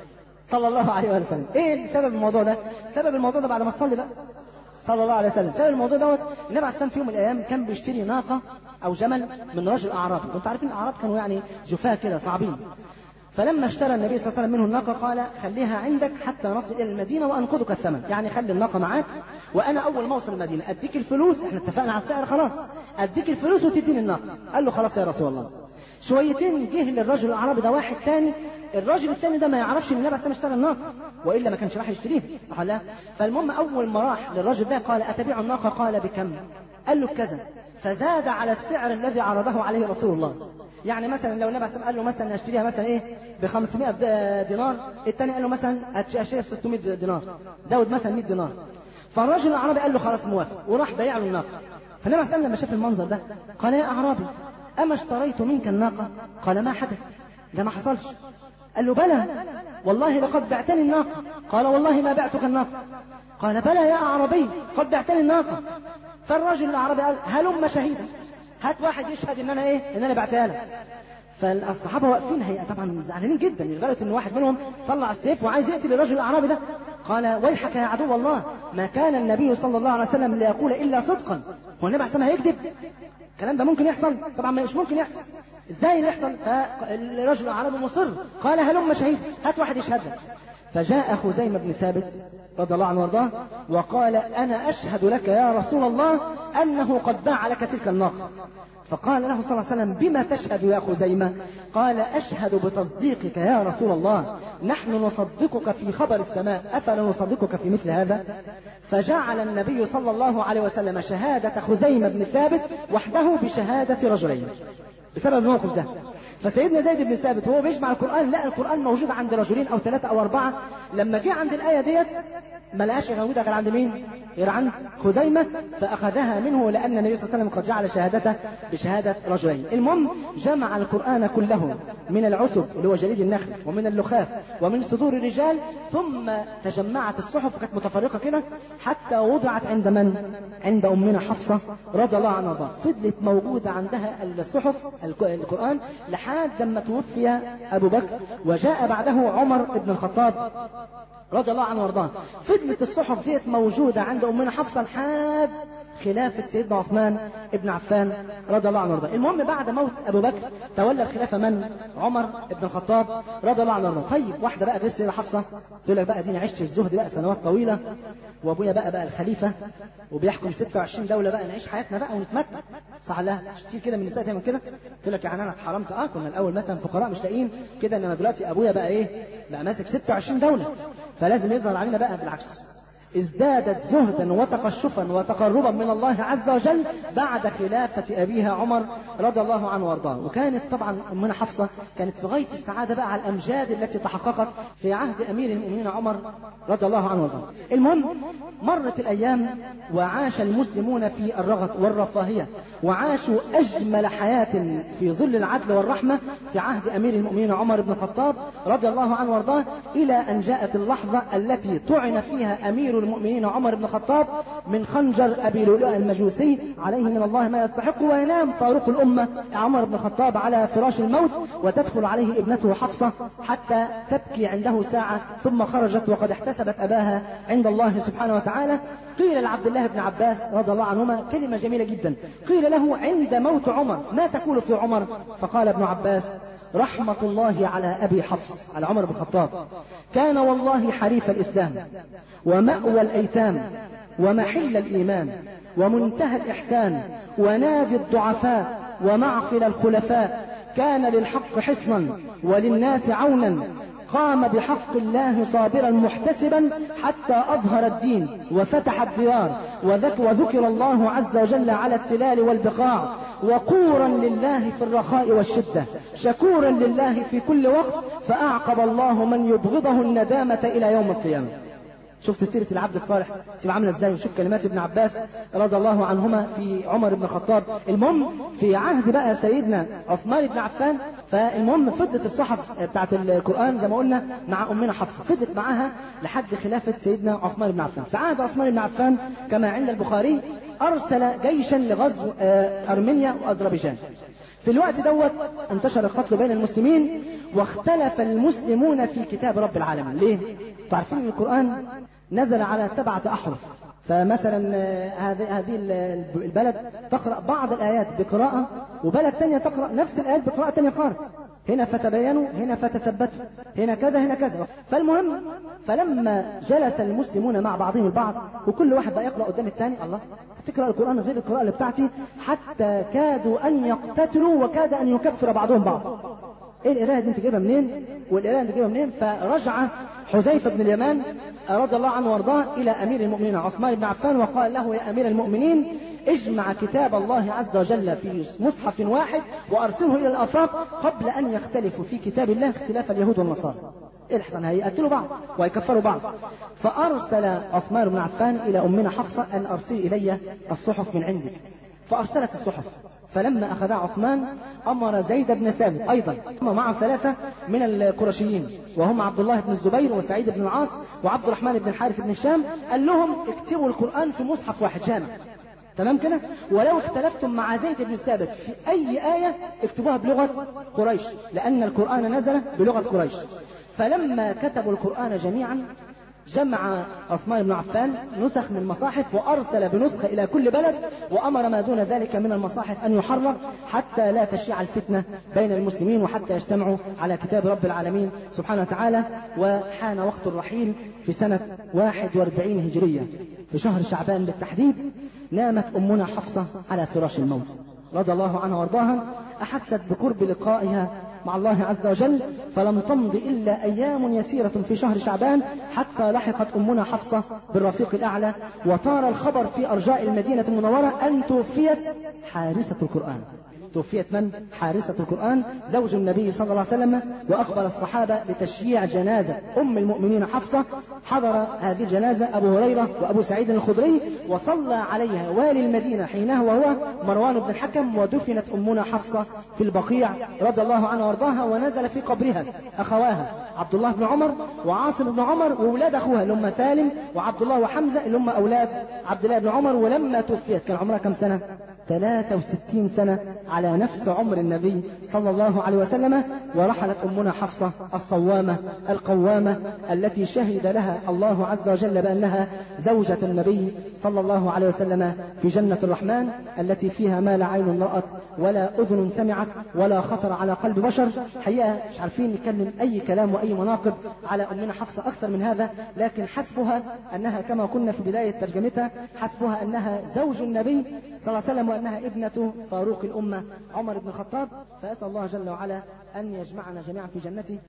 صلى الله عليه وسلم ايه سبب الموضوع ده سبب الموضوع ده بعد ما تصلي بقى صلى الله عليه وسلم سبب الموضوع دوت النبي عليه السلام في يوم من الايام كان بيشتري ناقه او جمل من رجل اعرابي وانتوا عارفين الاعراب كانوا يعني جفاه كده صعبين فلما اشترى النبي صلى الله عليه وسلم منه الناقه قال خليها عندك حتى نصل الى المدينه وانقذك الثمن يعني خلي الناقه معاك وانا اول ما اوصل المدينه اديك الفلوس احنا اتفقنا على السعر خلاص اديك الفلوس وتديني الناقه قال له خلاص يا رسول الله شويتين جه للرجل الاعرابي ده واحد تاني الراجل التاني ده ما يعرفش ان النبي عليه اشترى الناقه والا ما كانش راح يشتريها صح ولا فالمهم اول ما راح للراجل ده قال اتبيع الناقه قال بكم قال له بكذا فزاد على السعر الذي عرضه عليه رسول الله يعني مثلا لو النبي قال له مثلا اشتريها مثلا ايه ب 500 دينار الثاني قال له مثلا اشتريها ب 600 دينار زود مثلا 100 دينار فالراجل الاعرابي قال له خلاص موافق وراح بايع له الناقه فالنبي صلى لما شاف المنظر ده قال يا اعرابي اما اشتريت منك الناقه قال ما حدث ده ما حصلش قال له بلى والله لقد بعتني الناقة قال والله ما بعتك الناقة قال بلى يا أعرابي قد بعتني الناقة فالرجل الأعرابي قال هلم شهيدا هات واحد يشهد ان انا ايه ان انا بعتها لك فالصحابه واقفين هي طبعا زعلانين جدا لدرجه ان واحد منهم طلع السيف وعايز يقتل الرجل الاعرابي ده قال ويحك يا عدو الله ما كان النبي صلى الله عليه وسلم ليقول الا صدقا هو النبي عليه الصلاه هيكذب الكلام ده ممكن يحصل طبعا مش ممكن يحصل ازاي يحصل فالرجل الاعرابي مصر قال هلم شهيد هات واحد يشهد لك فجاء خزيمة بن ثابت رضي الله عنه وارضاه وقال أنا أشهد لك يا رسول الله أنه قد باع لك تلك الناقة فقال له صلى الله عليه وسلم بما تشهد يا خزيمة قال أشهد بتصديقك يا رسول الله نحن نصدقك في خبر السماء أفلا نصدقك في مثل هذا فجعل النبي صلى الله عليه وسلم شهادة خزيمة بن ثابت وحده بشهادة رجلين بسبب الموقف ده فسيدنا زيد بن ثابت وهو بيجمع القرآن لقى القرآن موجود عند رجلين أو ثلاثة أو أربعة لما جه عند الآية ديت ما لقاش موجودة غير عند مين؟ غير عند خزيمة فأخذها منه لأن النبي صلى الله عليه وسلم قد جعل شهادته بشهادة رجلين المهم جمع القرآن كله من العسب اللي هو جليد النخل ومن اللخاف ومن صدور الرجال ثم تجمعت الصحف كانت متفرقة كده حتى وضعت عند من؟ عند أمنا حفصة رضي الله عنها فضلت موجودة عندها الصحف القرآن لحد لما توفي أبو بكر وجاء بعده عمر بن الخطاب رضي الله عنه وارضاه فضلت الصحف ديت موجودة عند أمنا حفصة لحد خلافة سيدنا عثمان ابن عفان رضي الله عنه وارضاه المهم بعد موت أبو بكر تولى الخلافة من عمر ابن الخطاب رضي الله عنه وارضاه طيب واحدة بقى غير سيدة حفصة تقول لك بقى ديني عشت الزهد بقى سنوات طويلة وابويا بقى بقى الخليفة وبيحكم 26 دولة بقى نعيش حياتنا بقى ونتمتع صح لا كتير كده من النساء تعمل كده تقول لك يعني انا اتحرمت اه كنا الاول مثلا فقراء مش لاقيين كده انما دلوقتي ابويا بقى ايه بقى ماسك 26 دولة فلازم يظهر علينا بقى بالعكس ازدادت زهدا وتقشفا وتقربا من الله عز وجل بعد خلافة أبيها عمر رضي الله عنه وارضاه وكانت طبعا أمنا حفصة كانت في غاية السعادة بقى على الأمجاد التي تحققت في عهد أمير المؤمنين عمر رضي الله عنه وارضاه المهم مرت الأيام وعاش المسلمون في الرغد والرفاهية وعاشوا أجمل حياة في ظل العدل والرحمة في عهد أمير المؤمنين عمر بن الخطاب رضي الله عنه وارضاه إلى أن جاءت اللحظة التي طعن فيها أمير المؤمنين عمر بن الخطاب من خنجر أبي لؤلؤ المجوسي عليه من الله ما يستحق وينام فاروق الأمة عمر بن الخطاب على فراش الموت وتدخل عليه ابنته حفصة حتى تبكي عنده ساعة ثم خرجت وقد احتسبت أباها عند الله سبحانه وتعالى قيل لعبد الله بن عباس رضي الله عنهما كلمة جميلة جدا قيل له عند موت عمر ما تقول في عمر فقال ابن عباس رحمة الله على أبي حفص على عمر بن الخطاب كان والله حريف الإسلام ومأوى الأيتام ومحل الإيمان ومنتهى الإحسان ونادي الضعفاء ومعقل الخلفاء كان للحق حصنا وللناس عونا قام بحق الله صابرا محتسبا حتى أظهر الدين وفتح الديار وذك وذكر الله عز وجل على التلال والبقاع وقورا لله في الرخاء والشدة شكورا لله في كل وقت فأعقب الله من يبغضه الندامة إلى يوم القيامة شفت سيرة العبد الصالح تبقى عاملة ازاي وشوف كلمات ابن عباس رضي الله عنهما في عمر بن الخطاب المهم في عهد بقى سيدنا عثمان بن عفان فالمهم فضلت الصحف بتاعت القرآن زي ما قلنا مع أمنا حفصة فضلت معاها لحد خلافة سيدنا عثمان بن عفان في عهد عثمان بن عفان كما عند البخاري أرسل جيشا لغزو أرمينيا وأذربيجان في الوقت دوت انتشر القتل بين المسلمين واختلف المسلمون في كتاب رب العالمين ليه؟ تعرفين ان القرآن نزل على سبعة أحرف فمثلا هذه هذه البلد تقرأ بعض الآيات بقراءة وبلد تانية تقرأ نفس الآيات بقراءة تانية خالص هنا فتبينوا هنا فتثبتوا هنا كذا هنا كذا فالمهم فلما جلس المسلمون مع بعضهم البعض وكل واحد بقى يقرأ قدام الثاني الله تقرأ القرآن غير القراءة اللي بتاعتي حتى كادوا أن يقتتلوا وكاد أن يكفر بعضهم بعض ايه القرايه دي انت جايبها منين والقرايه انت جايبها منين فرجع حذيفه بن اليمان رضي الله عنه وارضاه الى امير المؤمنين عثمان بن عفان وقال له يا امير المؤمنين اجمع كتاب الله عز وجل في مصحف واحد وارسله الى الافاق قبل ان يختلفوا في كتاب الله اختلاف اليهود والنصارى الحسن هيقتلوا بعض ويكفروا بعض فارسل عثمان بن عفان الى امنا حفصه ان ارسلي الي الصحف من عندك فارسلت الصحف فلما أخذها عثمان أمر زيد بن ثابت أيضا معه ثلاثة من القرشيين وهم عبد الله بن الزبير وسعيد بن العاص وعبد الرحمن بن الحارث بن هشام قال لهم اكتبوا القرآن في مصحف واحد جامع تمام كده ولو اختلفتم مع زيد بن ثابت في أي آية اكتبوها بلغة قريش لأن القرآن نزل بلغة قريش فلما كتبوا القرآن جميعا جمع عثمان بن عفان نسخ من المصاحف وأرسل بنسخة إلى كل بلد وأمر ما دون ذلك من المصاحف أن يحرق حتى لا تشيع الفتنة بين المسلمين وحتى يجتمعوا على كتاب رب العالمين سبحانه وتعالى وحان وقت الرحيل في سنة 41 هجرية في شهر شعبان بالتحديد نامت أمنا حفصة على فراش الموت رضي الله عنها وارضاها أحست بقرب لقائها مع الله عز وجل فلم تمض إلا أيام يسيرة في شهر شعبان حتى لحقت أمنا حفصة بالرفيق الأعلى وطار الخبر في أرجاء المدينة المنورة أن توفيت حارسة القرآن توفيت من؟ حارسة القرآن زوج النبي صلى الله عليه وسلم وأخبر الصحابة بتشييع جنازة أم المؤمنين حفصة حضر هذه الجنازة أبو هريرة وأبو سعيد الخدري وصلى عليها والي المدينة حينها وهو مروان بن الحكم ودفنت أمنا حفصة في البقيع رضي الله عنها وارضاها ونزل في قبرها أخواها عبد الله بن عمر وعاصم بن عمر وأولاد أخوها اللي هم سالم وعبد الله وحمزة اللي هم أولاد عبد الله بن عمر ولما توفيت كان عمرها كم سنة 63 سنة على نفس عمر النبي صلى الله عليه وسلم ورحلت أمنا حفصة الصوامة القوامة التي شهد لها الله عز وجل بأنها زوجة النبي صلى الله عليه وسلم في جنة الرحمن التي فيها ما لا عين رأت ولا أذن سمعت ولا خطر على قلب بشر حقيقة مش عارفين نتكلم أي كلام وأي مناقب على أمنا حفصة أكثر من هذا لكن حسبها أنها كما كنا في بداية ترجمتها حسبها أنها زوج النبي صلى الله عليه وسلم وأنها ابنة فاروق الأمة عمر بن الخطاب فأسأل الله جل وعلا أن يجمعنا جميعا في جنته